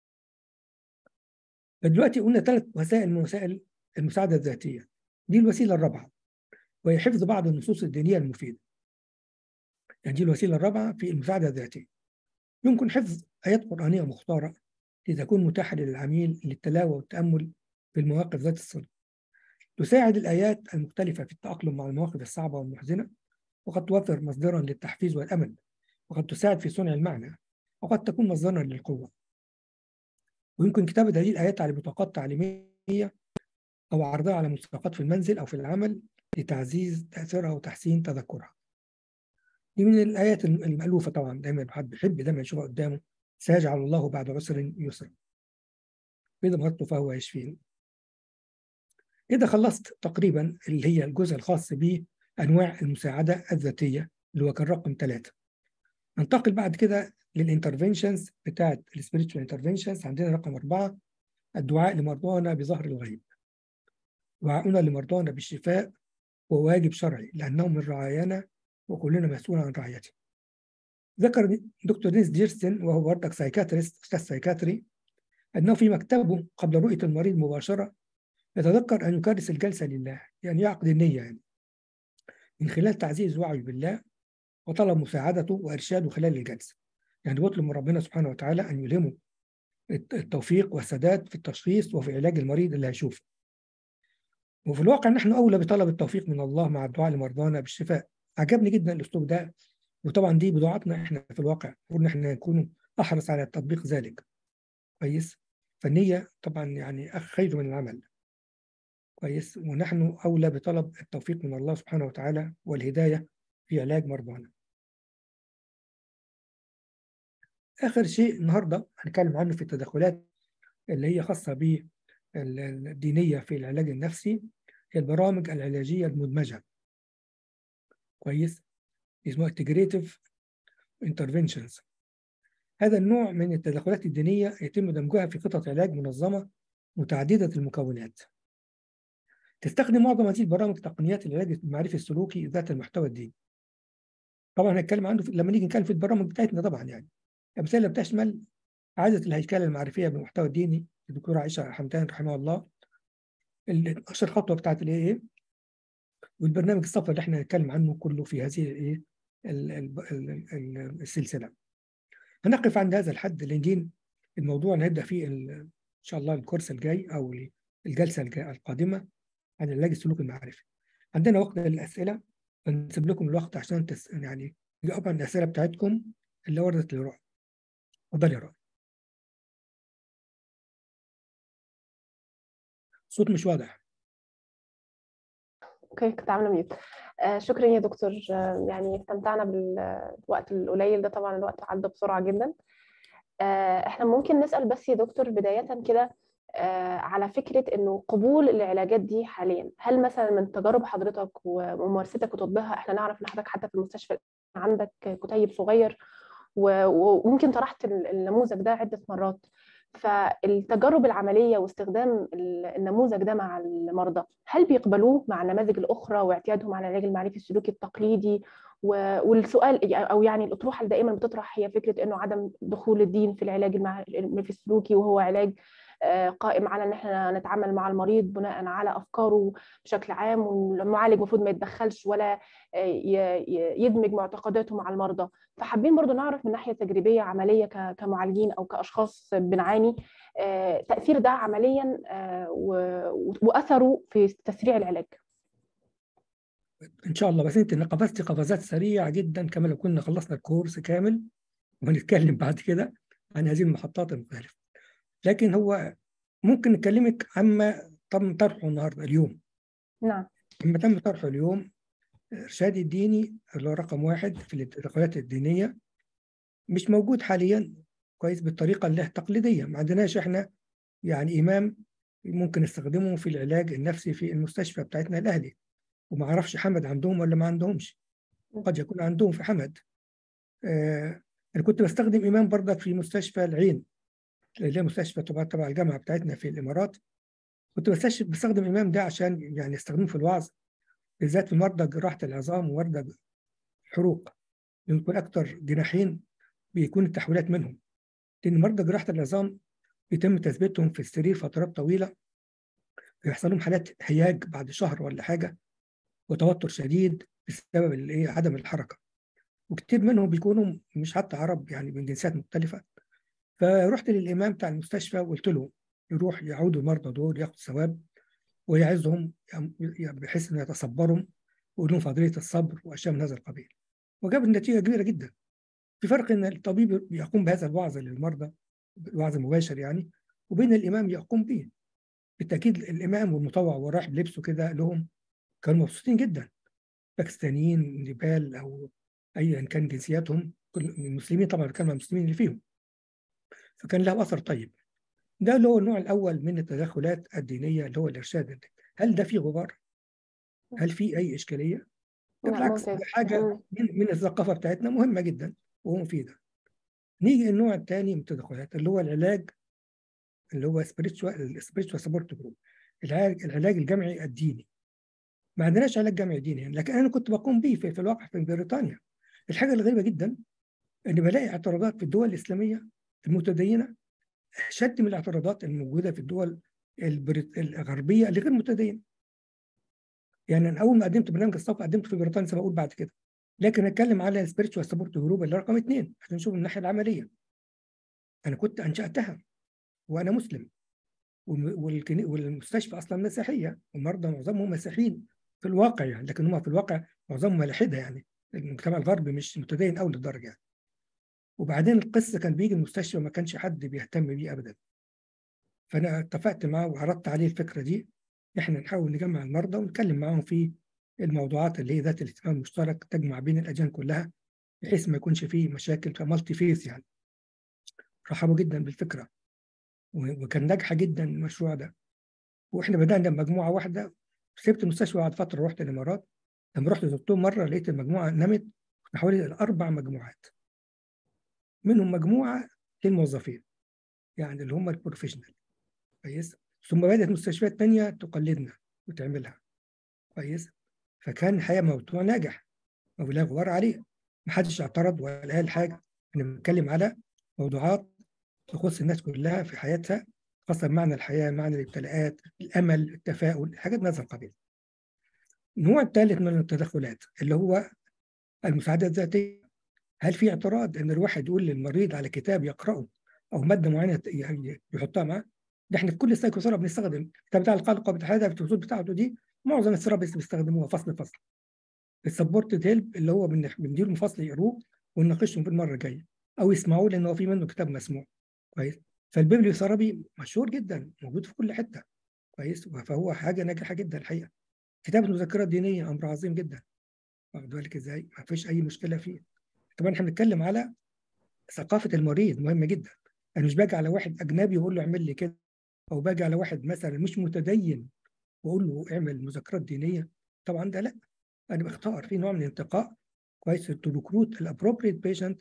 فدلوقتي قلنا ثلاث وسائل من وسائل المساعده الذاتيه دي الوسيله الرابعه وهي حفظ بعض النصوص الدينيه المفيده يعني دي الوسيله الرابعه في المساعده الذاتيه يمكن حفظ ايات قرانيه مختاره لتكون متاحه للعميل للتلاوه والتامل في المواقف ذات الصله تساعد الآيات المختلفة في التأقلم مع المواقف الصعبة والمحزنة وقد توفر مصدرا للتحفيز والأمل وقد تساعد في صنع المعنى وقد تكون مصدرا للقوة ويمكن كتابة هذه الآيات على بطاقات تعليمية أو عرضها على ملصقات في المنزل أو في العمل لتعزيز تأثيرها وتحسين تذكرها دي من الآيات المألوفة طبعا دايما الواحد بيحب دايما يشوفها قدامه سيجعل الله بعد عسر يسرا وإذا مرضت فهو يشفين كده خلصت تقريبا اللي هي الجزء الخاص بأنواع المساعدة الذاتية اللي هو كان رقم ثلاثة ننتقل بعد كده للانترفنشنز بتاعت السبيريتشوال انترفنشنز عندنا رقم أربعة الدعاء لمرضانا بظهر الغيب دعاؤنا لمرضانا بالشفاء هو واجب شرعي لأنهم من رعايانا وكلنا مسؤول عن رعايته ذكر دكتور نيس ديرسن وهو بردك سايكاتريست أستاذ سايكاتري أنه في مكتبه قبل رؤية المريض مباشرة يتذكر أن يكرس الجلسة لله يعني يعقد النية يعني من خلال تعزيز وعيه بالله وطلب مساعدته وإرشاده خلال الجلسة يعني بيطلب من ربنا سبحانه وتعالى أن يلهمه التوفيق والسداد في التشخيص وفي علاج المريض اللي هيشوفه وفي الواقع نحن أولى بطلب التوفيق من الله مع الدعاء لمرضانا بالشفاء عجبني جدا الأسلوب ده وطبعا دي بدعاتنا احنا في الواقع قلنا احنا نكون أحرص على تطبيق ذلك كويس فالنية طبعا يعني خير من العمل كويس ونحن أولى بطلب التوفيق من الله سبحانه وتعالى والهداية في علاج مرضانا آخر شيء النهاردة هنتكلم عنه في التدخلات اللي هي خاصة بالدينية في العلاج النفسي هي البرامج العلاجية المدمجة كويس اسمها integrative interventions هذا النوع من التدخلات الدينية يتم دمجها في خطط علاج منظمة متعددة المكونات تستخدم معظم هذه البرامج تقنيات العلاج المعرفي السلوكي ذات المحتوى الديني. طبعا هنتكلم عنه لما نيجي نتكلم في البرامج بتاعتنا طبعا يعني. الأمثلة بتشمل إعادة الهيكلة المعرفية بالمحتوى الديني الدكتورة عائشة حمدان رحمها الله. ال 12 خطوة بتاعت الاي اي والبرنامج الصفر اللي احنا هنتكلم عنه كله في هذه الايه السلسلة. هنقف عند هذا الحد لنجين الموضوع اللي هنبدأ فيه ان شاء الله الكورس الجاي او الجلسة القادمة عن العلاج السلوكي المعرفي. عندنا وقت للأسئلة فنسيب لكم الوقت عشان تس... يعني تجاوبوا عن الأسئلة بتاعتكم اللي وردت لرؤى. اتفضل يا رؤى. الصوت مش واضح.
اوكي كنت عامله ميوت آه شكرا يا دكتور آه يعني استمتعنا بالوقت القليل ده طبعا الوقت عدى بسرعه جدا آه احنا ممكن نسال بس يا دكتور بدايه كده آه على فكرة إنه قبول العلاجات دي حاليا هل مثلا من تجارب حضرتك وممارستك وتطبيقها إحنا نعرف إن حضرتك حتى في المستشفى عندك كتيب صغير وممكن طرحت النموذج ده عده مرات فالتجارب العمليه واستخدام النموذج ده مع المرضى هل بيقبلوه مع النماذج الاخرى واعتيادهم على العلاج المعرفي السلوكي التقليدي والسؤال او يعني الاطروحه اللي دائما بتطرح هي فكره انه عدم دخول الدين في العلاج المعرفي السلوكي وهو علاج قائم على ان احنا نتعامل مع المريض بناء على افكاره بشكل عام والمعالج المفروض ما يتدخلش ولا يدمج معتقداته مع المرضى فحابين برضو نعرف من ناحيه تجريبيه عمليه كمعالجين او كاشخاص بنعاني تاثير ده عمليا واثره في تسريع العلاج
ان شاء الله بس انت قفزتي قفزات سريعه جدا كما لو كنا خلصنا الكورس كامل ونتكلم بعد كده عن هذه المحطات المختلفه لكن هو ممكن نكلمك عما تم طرحه النهارده اليوم
نعم
لما تم طرحه اليوم الارشاد الديني اللي هو رقم واحد في الادخالات الدينيه مش موجود حاليا كويس بالطريقه اللي التقليديه ما عندناش احنا يعني امام ممكن نستخدمه في العلاج النفسي في المستشفى بتاعتنا الاهلي وما اعرفش حمد عندهم ولا ما عندهمش قد يكون عندهم في حمد آه انا كنت بستخدم امام برضك في مستشفى العين اللي هي مستشفى تبع تبع الجامعه بتاعتنا في الامارات كنت بستخدم امام ده عشان يعني استخدمه في الوعظ بالذات في مرضى جراحه العظام ومرضى الحروق يكون اكثر جناحين بيكون التحويلات منهم لان مرضى جراحه العظام بيتم تثبيتهم في السرير فترات طويله بيحصل لهم حالات هياج بعد شهر ولا حاجه وتوتر شديد بسبب الايه عدم الحركه وكتير منهم بيكونوا مش حتى عرب يعني من جنسيات مختلفه فرحت للامام بتاع المستشفى وقلت له يروح يعودوا المرضى دول ياخد ثواب ويعزهم بحيث انه يتصبرهم ويقول لهم فضيله الصبر واشياء من هذا القبيل وجاب النتيجه كبيره جدا في فرق ان الطبيب يقوم بهذا الوعظ للمرضى الوعظ المباشر يعني وبين الامام يقوم به بالتاكيد الامام والمطوع وراح بلبسه كده لهم كانوا مبسوطين جدا باكستانيين نيبال او ايا كان جنسياتهم المسلمين طبعا كانوا المسلمين اللي فيهم فكان له اثر طيب ده اللي هو النوع الاول من التدخلات الدينيه اللي هو الارشاد هل ده فيه غبار؟ هل في اي اشكاليه؟ ده بالعكس حاجه من, من الثقافه بتاعتنا مهمه جدا ومفيده. نيجي النوع الثاني من التدخلات اللي هو العلاج اللي هو سبيريتشوال سبيريتشوال سبورت جروب العلاج العلاج الجمعي الديني. ما عندناش علاج جمعي ديني يعني. لكن انا كنت بقوم به في, في الواقع في بريطانيا. الحاجه الغريبه جدا اني بلاقي اعتراضات في الدول الاسلاميه المتدينه اشد من الاعتراضات الموجوده في الدول البريط... الغربيه اللي غير متدينه. يعني انا اول ما قدمت برنامج الصف قدمته في بريطانيا زي ما بقول بعد كده. لكن اتكلم على السبيريتشوال سبورت جروب اللي رقم اثنين عشان نشوف الناحيه العمليه. انا كنت انشاتها وانا مسلم والكني... والمستشفى اصلا مسيحيه والمرضى معظمهم مسيحيين في الواقع يعني لكن هم في الواقع معظمهم ملاحده يعني المجتمع الغربي مش متدين قوي للدرجه يعني. وبعدين القصه كان بيجي المستشفى ما كانش حد بيهتم بيه ابدا فانا اتفقت معاه وعرضت عليه الفكره دي احنا نحاول نجمع المرضى ونتكلم معاهم في الموضوعات اللي هي ذات الاهتمام المشترك تجمع بين الاديان كلها بحيث ما يكونش فيه مشاكل مالتي فيس يعني رحبوا جدا بالفكره وكان ناجحه جدا المشروع ده واحنا بدانا بمجموعه واحده سبت المستشفى بعد فتره رحت الامارات لما رحت زرتهم مره لقيت المجموعه نمت حوالي اربع مجموعات منهم مجموعه للموظفين يعني اللي هم البروفيشنال كويس ثم بدات مستشفيات تانية تقلدنا وتعملها كويس فكان الحقيقه موضوع ناجح ولا غبار عليه ما حدش اعترض ولا قال حاجه احنا بنتكلم على موضوعات تخص الناس كلها في حياتها خاصه بمعنى الحياه معنى الابتلاءات الامل التفاؤل حاجات من هذا القبيل النوع الثالث من التدخلات اللي هو المساعدة الذاتية هل في اعتراض ان الواحد يقول للمريض على كتاب يقرأه او مادة معينة يعني يحطها معاه ده احنا في كل السايكوثيرابي بنستخدم الكتاب بتاع القلق بتاع هذا الفصول بتاعته دي معظم الثيرابيست بيستخدموها فصل فصل السبورتد هيلب اللي هو بنديلهم فصل يقروه ونناقشهم في المره الجايه او يسمعوه لان هو في منه كتاب مسموع كويس فالبيبليوثيرابي مشهور جدا موجود في كل حته كويس فهو حاجه ناجحه جدا الحقيقه كتابه مذكرات دينيه امر عظيم جدا واخد بالك ازاي ما فيش اي مشكله فيه طبعا احنا بنتكلم على ثقافه المريض مهمه جدا انا مش باجي على واحد اجنبي واقول له اعمل لي كده او باجي على واحد مثلا مش متدين واقول له اعمل مذكرات دينيه طبعا ده لا انا بختار في نوع من الانتقاء كويس تو ريكروت الابروبريت بيشنت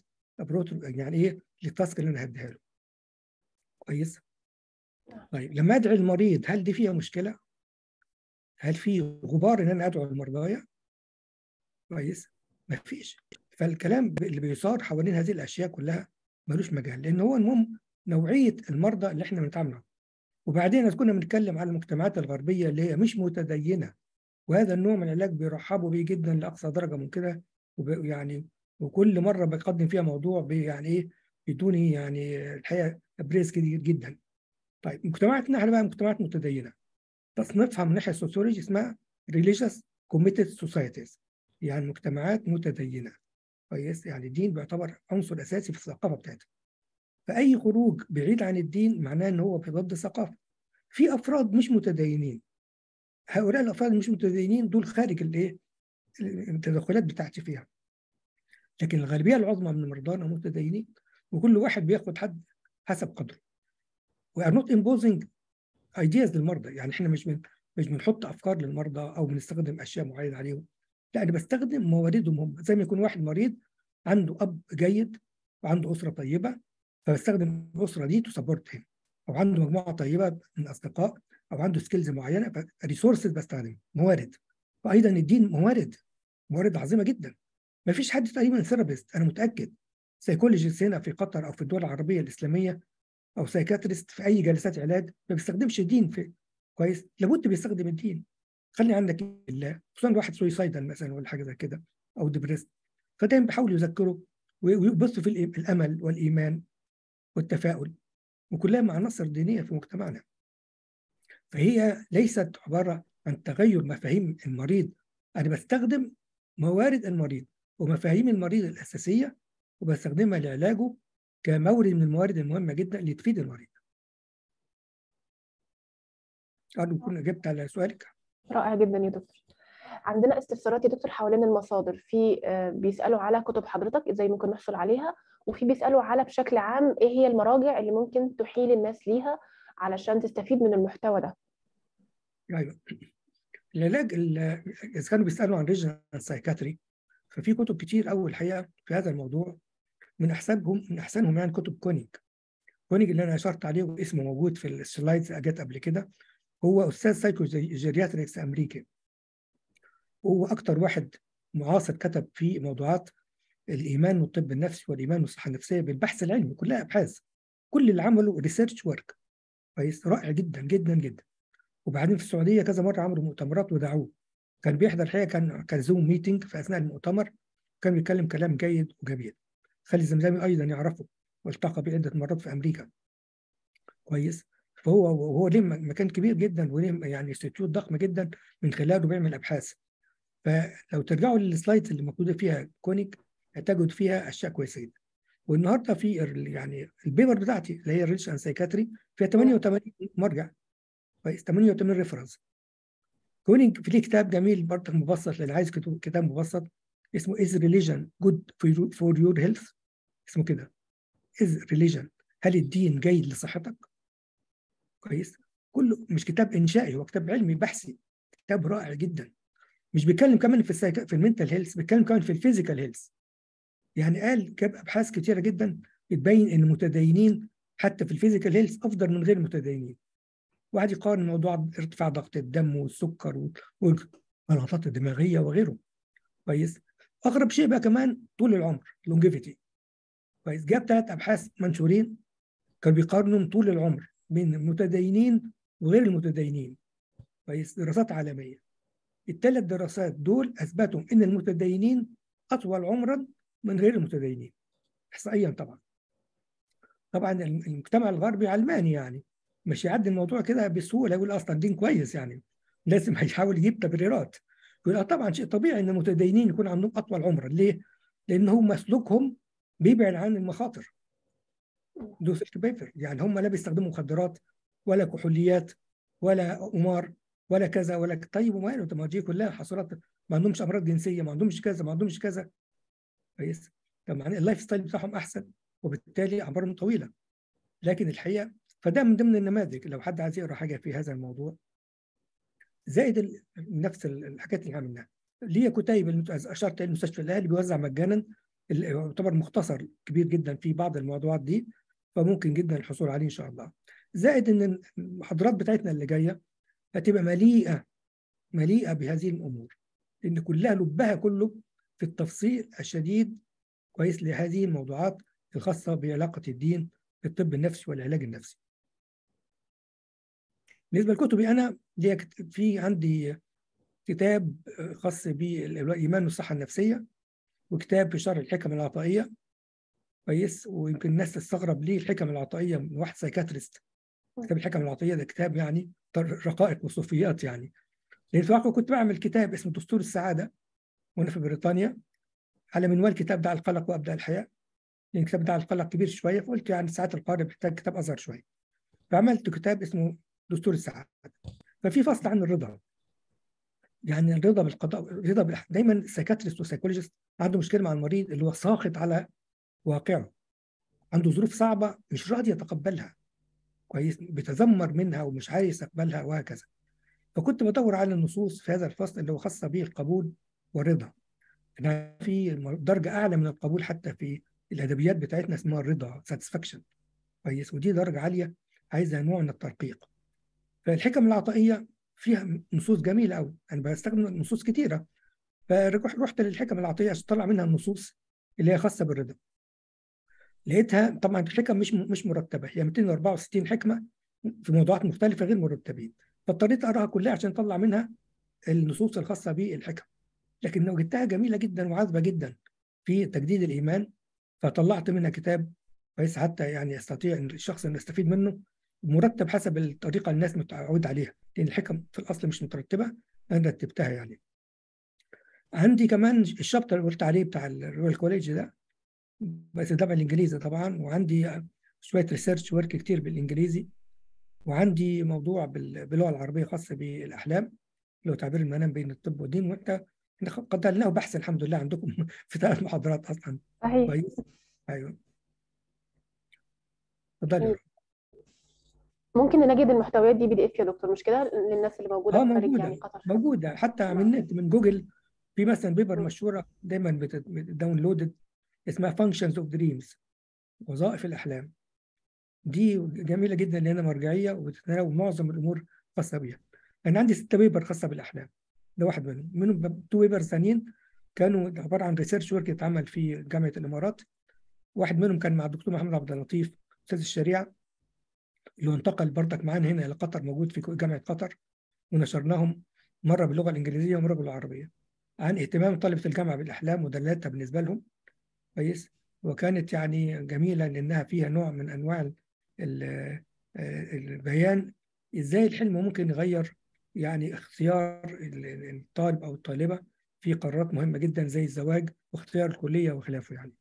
ابروت يعني ايه للتاسك اللي انا هديها له كويس طيب لما ادعي المريض هل دي فيها مشكله هل في غبار ان انا ادعو المرضى كويس ما فيش فالكلام اللي بيصار حوالين هذه الاشياء كلها ملوش مجال لان هو المهم نوعيه المرضى اللي احنا بنتعامل معاهم وبعدين كنا بنتكلم على المجتمعات الغربيه اللي هي مش متدينه وهذا النوع من العلاج بيرحبوا بيه جدا لاقصى درجه من كده ويعني وكل مره بقدم فيها موضوع يعني ايه بيدوني يعني الحقيقه تبريز كتير جدا. طيب مجتمعاتنا احنا بقى مجتمعات متدينه. تصنيفها من ناحيه السوسيولوجي اسمها religious committed societies يعني مجتمعات متدينه. كويس يعني الدين بيعتبر عنصر اساسي في الثقافه بتاعتها. فاي خروج بعيد عن الدين معناه ان هو ضد الثقافه. في افراد مش متدينين. هؤلاء الافراد مش متدينين دول خارج الايه؟ التدخلات بتاعتي فيها. لكن الغالبيه العظمى من مرضانا متدينين وكل واحد بياخد حد حسب قدره. We are not imposing ideas للمرضى يعني احنا مش من مش بنحط افكار للمرضى او بنستخدم اشياء معينه عليهم لا انا بستخدم مواردهم هم زي ما يكون واحد مريض عنده اب جيد وعنده اسره طيبه فبستخدم الاسره دي تسبورت هيم او عنده مجموعه طيبه من الاصدقاء او عنده سكيلز معينه فريسورسز بستخدم موارد وايضا الدين موارد موارد عظيمه جدا ما فيش حد تقريبا ثيرابيست انا متاكد سيكولوجيست هنا في قطر او في الدول العربيه الاسلاميه او سايكاتريست في اي جلسات علاج ما بيستخدمش الدين في كويس لابد بيستخدم الدين خلي عندك الله خصوصا واحد سويسايدال مثلا ولا حاجه زي كده او ديبريست فدايما بيحاول يذكره ويبصوا في الامل والايمان والتفاؤل وكلها مع عناصر دينيه في مجتمعنا فهي ليست عباره عن تغير مفاهيم المريض انا بستخدم موارد المريض ومفاهيم المريض الاساسيه وبستخدمها لعلاجه كمورد من الموارد المهمه جدا اللي تفيد المريض. أرجو أكون أجبت على سؤالك.
رائع جدا يا دكتور. عندنا استفسارات يا دكتور حوالين المصادر في بيسالوا على كتب حضرتك ازاي ممكن نحصل عليها وفي بيسالوا على بشكل عام ايه هي المراجع اللي ممكن تحيل الناس ليها علشان تستفيد من المحتوى ده
ايوه العلاج اذا كانوا بيسالوا عن ريجنال سايكاتري ففي كتب كتير قوي الحقيقه في هذا الموضوع من احسنهم من احسنهم يعني كتب كونيج كونيج اللي انا اشرت عليه واسمه موجود في السلايدز جت قبل كده هو استاذ سايكو جيرياتريكس امريكي هو اكتر واحد معاصر كتب في موضوعات الايمان والطب النفسي والايمان والصحه النفسيه بالبحث العلمي كلها ابحاث كل اللي عمله ريسيرش ورك كويس رائع جدا جدا جدا وبعدين في السعوديه كذا مره عملوا مؤتمرات ودعوه كان بيحضر الحقيقه كان كان زوم ميتنج في اثناء المؤتمر كان بيتكلم كلام جيد وجميل خالد الزمزمي ايضا يعرفه والتقى به عده مرات في امريكا كويس فهو وهو ليه مكان كبير جدا وليه يعني انستيتيوت ضخم جدا من خلاله بيعمل ابحاث فلو ترجعوا للسلايدز اللي موجوده فيها كونيك هتجد فيها اشياء كويسه جدا والنهارده في يعني البيبر بتاعتي اللي هي ريلش ان سايكاتري فيها 88 مرجع كويس 88 ريفرنس كونيك في ليه كتاب جميل برضه مبسط للي عايز كتاب مبسط اسمه Is Religion Good for Your Health اسمه كده Is Religion هل الدين جيد لصحتك؟ كويس كله مش كتاب انشائي هو كتاب علمي بحثي كتاب رائع جدا مش بيتكلم كمان في السايك... في المنتال هيلث بيتكلم كمان في الفيزيكال هيلث يعني قال جاب ابحاث كتيره جدا بتبين ان المتدينين حتى في الفيزيكال هيلث افضل من غير المتدينين وقعد يقارن موضوع ارتفاع ضغط الدم والسكر والغلطات الدماغيه وغيره كويس اغرب شيء بقى كمان طول العمر لونجيفيتي كويس جاب ثلاث ابحاث منشورين كانوا بيقارنوا طول العمر بين المتدينين وغير المتدينين كويس دراسات عالميه الثلاث دراسات دول اثبتوا ان المتدينين اطول عمرا من غير المتدينين احصائيا طبعا طبعا المجتمع الغربي علماني يعني مش يعدي الموضوع كده بسهوله يقول اصلا دين كويس يعني لازم هيحاول يجيب تبريرات يقول طبعا شيء طبيعي ان المتدينين يكون عندهم اطول عمرا ليه؟ لان هم سلوكهم بيبعد عن المخاطر دوس الكبيفر يعني هم لا بيستخدموا مخدرات ولا كحوليات ولا قمار ولا كذا ولا طيب وماله طب ما دي كلها حصلات ما عندهمش امراض جنسيه ما عندهمش كذا ما عندهمش كذا كويس طب معنى اللايف ستايل بتاعهم احسن وبالتالي اعمارهم طويله لكن الحقيقه فده من ضمن النماذج لو حد عايز يقرا حاجه في هذا الموضوع زائد نفس الحاجات اللي عملناها اللي هي كتيب اشرت المستشفى الاهلي بيوزع مجانا يعتبر مختصر كبير جدا في بعض الموضوعات دي فممكن جدا الحصول عليه ان شاء الله زائد ان المحاضرات بتاعتنا اللي جايه هتبقى مليئه مليئه بهذه الامور لان كلها لبها كله في التفصيل الشديد كويس لهذه الموضوعات الخاصه بعلاقه الدين بالطب النفسي والعلاج النفسي. بالنسبه لكتبي انا ليا في عندي كتاب خاص بالايمان والصحه النفسيه وكتاب بشرح الحكم العطائيه كويس ويمكن الناس تستغرب ليه الحكم العطائيه من واحد سايكاتريست كتاب الحكم العطائيه ده كتاب يعني رقائق وصوفيات يعني لان في كنت بعمل كتاب اسمه دستور السعاده وانا في بريطانيا على منوال كتاب دع القلق وابدا الحياه لان كتاب دع القلق كبير شويه فقلت يعني ساعات القارئ محتاج كتاب اصغر شويه فعملت كتاب اسمه دستور السعاده ففي فصل عن الرضا يعني الرضا بالقضاء الرضا بالح... دايما السايكاتريست والسايكولوجيست عنده مشكله مع المريض اللي هو ساخط على واقعه عنده ظروف صعبه مش راضي يتقبلها كويس بيتذمر منها ومش عايز يقبلها وهكذا فكنت بدور على النصوص في هذا الفصل اللي هو خاصه به القبول والرضا إن في درجه اعلى من القبول حتى في الادبيات بتاعتنا اسمها الرضا ساتسفاكشن كويس ودي درجه عاليه عايزه نوع من الترقيق فالحكم العطائيه فيها نصوص جميله قوي انا بستخدم نصوص كتيره فرحت للحكم العطائيه عشان اطلع منها النصوص اللي هي خاصه بالرضا لقيتها طبعا الحكم مش مش مرتبه هي 264 حكمه في موضوعات مختلفه غير مرتبين فاضطريت اقراها كلها عشان اطلع منها النصوص الخاصه بالحكم لكن وجدتها جميله جدا وعذبه جدا في تجديد الايمان فطلعت منها كتاب كويس حتى يعني يستطيع ان الشخص انه يستفيد منه مرتب حسب الطريقه اللي الناس متعود عليها لان الحكم في الاصل مش مترتبه انا رتبتها يعني عندي كمان الشابتر اللي قلت عليه بتاع الرويال كوليج ده بس ده بالانجليزي طبعا وعندي شويه ريسيرش ورك كتير بالانجليزي وعندي موضوع باللغه العربيه خاص بالاحلام اللي هو تعبير المنام بين الطب والدين وانت قدرناه بحث الحمد لله عندكم في ثلاث محاضرات اصلا
صحيح
كويس ايوه اتفضلي
ممكن نجد المحتويات دي بي دي اف يا دكتور مش كده للناس اللي موجوده
اه
في خارج
موجوده
يعني قطر
موجوده حتى من النت من جوجل في مثلا بيبر مشهوره دايما داونلودد اسمها فانكشنز اوف دريمز وظائف الاحلام دي جميله جدا لانها مرجعيه وبتتناول معظم الامور خاصه بيها انا عندي ستة بيبر خاصه بالاحلام ده واحد منهم منهم تو بيبر ثانيين كانوا عباره عن ريسيرش ورك اتعمل في جامعه الامارات واحد منهم كان مع الدكتور محمد عبد اللطيف استاذ الشريعه اللي هو انتقل بردك معانا هنا الى قطر موجود في جامعه قطر ونشرناهم مره باللغه الانجليزيه ومره بالعربيه عن اهتمام طلبه الجامعه بالاحلام ودلالتها بالنسبه لهم كويس وكانت يعني جميله لانها فيها نوع من انواع ال ال البيان ازاي الحلم ممكن يغير يعني اختيار الطالب او الطالبه في قرارات مهمه جدا زي الزواج واختيار الكليه وخلافه يعني.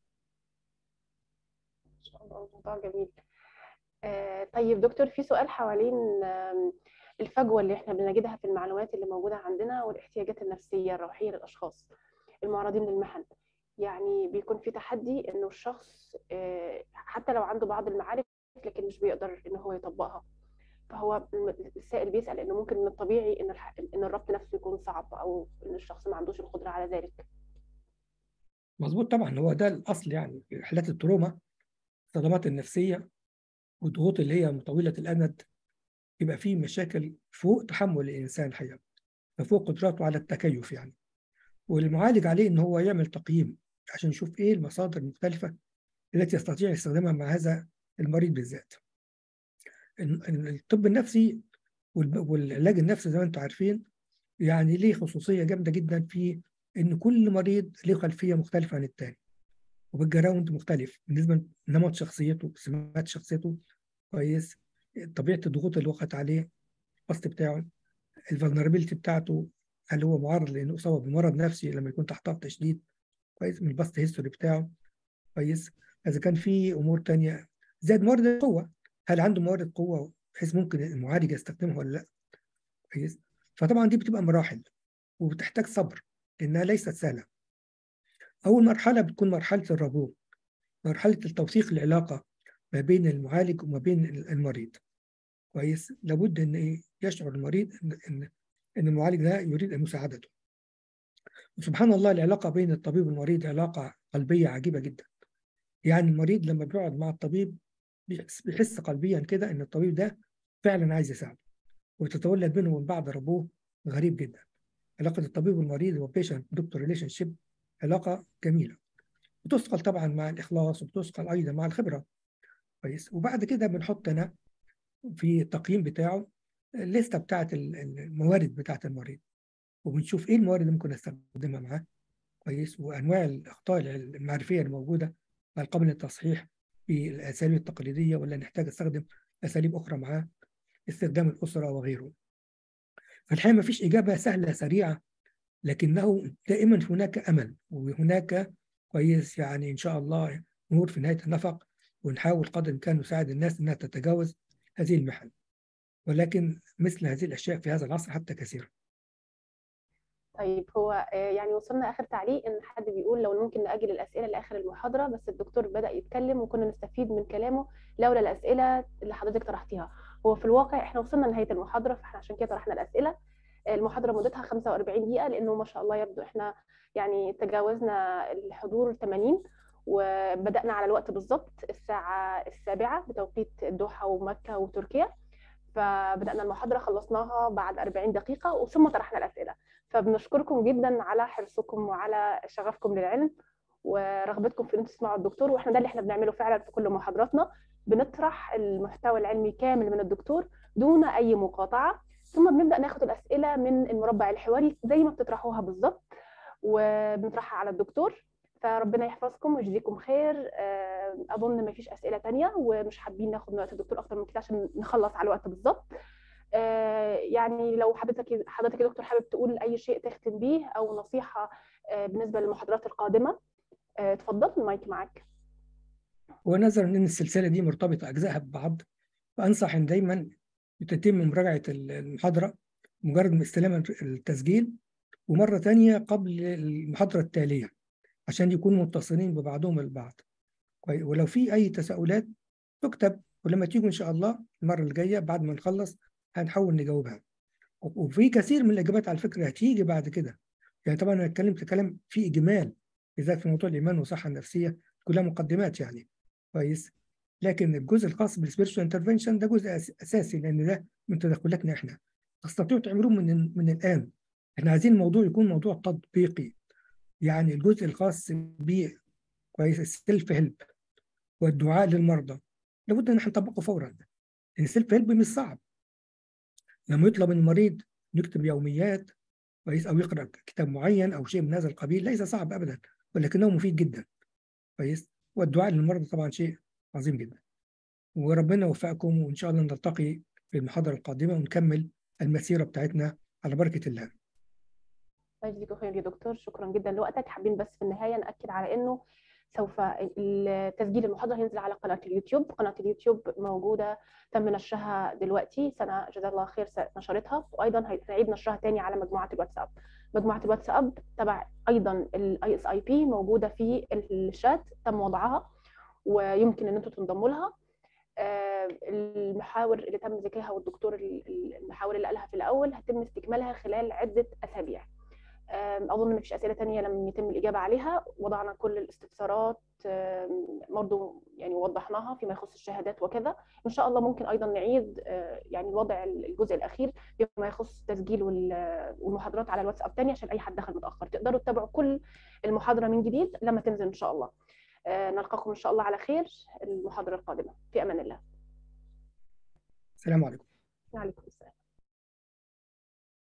ان شاء الله موضوع جميل آه طيب دكتور في سؤال حوالين آم، الفجوه اللي احنا بنجدها في المعلومات اللي موجوده عندنا والاحتياجات النفسيه الروحيه للاشخاص المعرضين للمحن يعني بيكون في تحدي انه الشخص آه، حتى لو عنده بعض المعارف لكن مش بيقدر ان هو يطبقها فهو السائل بيسال انه ممكن من الطبيعي ان الح- ان الربط نفسه يكون صعب او ان الشخص ما عندوش القدره على ذلك
مظبوط طبعا هو ده الاصل يعني في حالات التروما الصدمات النفسيه والضغوط اللي هي طويله الامد يبقى فيه مشاكل فوق تحمل الانسان الحقيقه فوق قدراته على التكيف يعني والمعالج عليه ان هو يعمل تقييم عشان يشوف ايه المصادر المختلفه التي يستطيع استخدامها مع هذا المريض بالذات. ال- ال- الطب النفسي والب- والعلاج النفسي زي ما انتم عارفين يعني ليه خصوصيه جامده جدا في ان كل مريض له خلفيه مختلفه عن الثاني وباك جراوند مختلف بالنسبه لنمط شخصيته سمات شخصيته كويس طبيعه الضغوط اللي وقعت عليه البسط بتاعه الفولنربيلتي بتاعته هل هو معرض لانه اصاب بمرض نفسي لما يكون تحت ضغط شديد كويس من البسط هيستوري بتاعه كويس اذا كان في امور تانية زائد موارد القوه هل عنده موارد قوه بحيث ممكن المعالج يستخدمها ولا لا كويس فطبعا دي بتبقى مراحل وبتحتاج صبر لانها ليست سهله اول مرحله بتكون مرحله الرجوع مرحله التوثيق العلاقه ما بين المعالج وما بين المريض كويس لابد ان إيه؟ يشعر المريض ان ان ان المعالج ده يريد ان مساعدته وسبحان الله العلاقة بين الطبيب والمريض علاقة قلبية عجيبة جدا يعني المريض لما بيقعد مع الطبيب بيحس, بيحس قلبيا كده ان الطبيب ده فعلا عايز يساعده وتتولد بينه وبين بعض ربوه غريب جدا علاقة الطبيب والمريض وبيشنت دكتور ريليشن شيب علاقة جميلة بتثقل طبعا مع الإخلاص وبتثقل أيضا مع الخبرة كويس وبعد كده بنحط أنا في التقييم بتاعه الليستة بتاعت الموارد بتاعت المريض وبنشوف إيه الموارد اللي ممكن أستخدمها معاه كويس وأنواع الأخطاء المعرفية الموجودة هل قبل التصحيح بالأساليب التقليدية ولا نحتاج أستخدم أساليب أخرى معاه استخدام الأسرة وغيره فالحقيقة ما فيش إجابة سهلة سريعة لكنه دائما هناك أمل وهناك كويس يعني إن شاء الله نور في نهاية النفق ونحاول قدر الإمكان نساعد الناس أنها تتجاوز هذه المحن ولكن مثل هذه الأشياء في هذا العصر حتى كثيرة
طيب هو يعني وصلنا اخر تعليق ان حد بيقول لو ممكن ناجل الاسئله لاخر المحاضره بس الدكتور بدا يتكلم وكنا نستفيد من كلامه لولا الاسئله اللي حضرتك طرحتيها هو في الواقع احنا وصلنا لنهايه المحاضره فاحنا عشان كده طرحنا الاسئله المحاضره مدتها 45 دقيقه لانه ما شاء الله يبدو احنا يعني تجاوزنا الحضور 80 وبدانا على الوقت بالظبط الساعه السابعه بتوقيت الدوحه ومكه وتركيا فبدانا المحاضره خلصناها بعد 40 دقيقه وثم طرحنا الاسئله فبنشكركم جدا على حرصكم وعلى شغفكم للعلم ورغبتكم في ان تسمعوا الدكتور واحنا ده اللي احنا بنعمله فعلا في كل محاضراتنا بنطرح المحتوى العلمي كامل من الدكتور دون اي مقاطعه ثم بنبدا ناخد الاسئله من المربع الحواري زي ما بتطرحوها بالظبط وبنطرحها على الدكتور فربنا يحفظكم ويجزيكم خير اظن ما فيش اسئله تانية ومش حابين ناخد من وقت الدكتور اكتر من كده عشان نخلص على الوقت بالظبط يعني لو حضرتك حضرتك يا دكتور حابب تقول اي شيء تختم بيه او نصيحه بالنسبه للمحاضرات القادمه اتفضل المايك معاك
ونظرا ان السلسله دي مرتبطه اجزائها ببعض فانصح ان دايما تتم مراجعه المحاضره مجرد ما استلام التسجيل ومره ثانيه قبل المحاضره التاليه عشان يكونوا متصلين ببعضهم البعض ولو في اي تساؤلات تكتب ولما تيجوا ان شاء الله المره الجايه بعد ما نخلص هنحاول نجاوبها وفي كثير من الاجابات على فكره هتيجي بعد كده يعني طبعا انا اتكلمت كلام فيه اجمال بالذات في موضوع الايمان والصحه النفسيه كلها مقدمات يعني كويس لكن الجزء الخاص بالسبيرشوال انترفنشن ده جزء اساسي لان ده من تدخلاتنا احنا تستطيعوا تعملوه من من الان احنا عايزين الموضوع يكون موضوع تطبيقي يعني الجزء الخاص ب كويس السيلف هيلب والدعاء للمرضى لابد ان احنا نطبقه فورا لان السيلف هيلب مش صعب لما يطلب من المريض يكتب يوميات كويس او يقرا كتاب معين او شيء من هذا القبيل ليس صعب ابدا ولكنه مفيد جدا كويس والدعاء للمرضى طبعا شيء عظيم جدا وربنا يوفقكم وان شاء الله نلتقي في المحاضره القادمه ونكمل المسيره بتاعتنا على بركه الله
الله يجزيكم خير يا دكتور شكرا جدا لوقتك حابين بس في النهايه ناكد على انه سوف تسجيل المحاضره هينزل على قناه اليوتيوب قناه اليوتيوب موجوده تم نشرها دلوقتي سنه جزاها الله خير نشرتها وايضا هنعيد نشرها تاني على مجموعه الواتساب مجموعه الواتساب تبع ايضا الاي اس اي بي موجوده في الشات تم وضعها ويمكن ان انتم تنضموا لها المحاور اللي تم ذكرها والدكتور المحاور اللي قالها في الاول هتم استكمالها خلال عده اسابيع اظن مفيش اسئله تانية لم يتم الاجابه عليها وضعنا كل الاستفسارات برضه يعني وضحناها فيما يخص الشهادات وكذا ان شاء الله ممكن ايضا نعيد يعني وضع الجزء الاخير فيما يخص التسجيل والمحاضرات على الواتساب تاني عشان اي حد دخل متاخر تقدروا تتابعوا كل المحاضره من جديد لما تنزل ان شاء الله نلقاكم ان شاء الله على خير المحاضره القادمه في امان الله
السلام عليكم
وعليكم السلام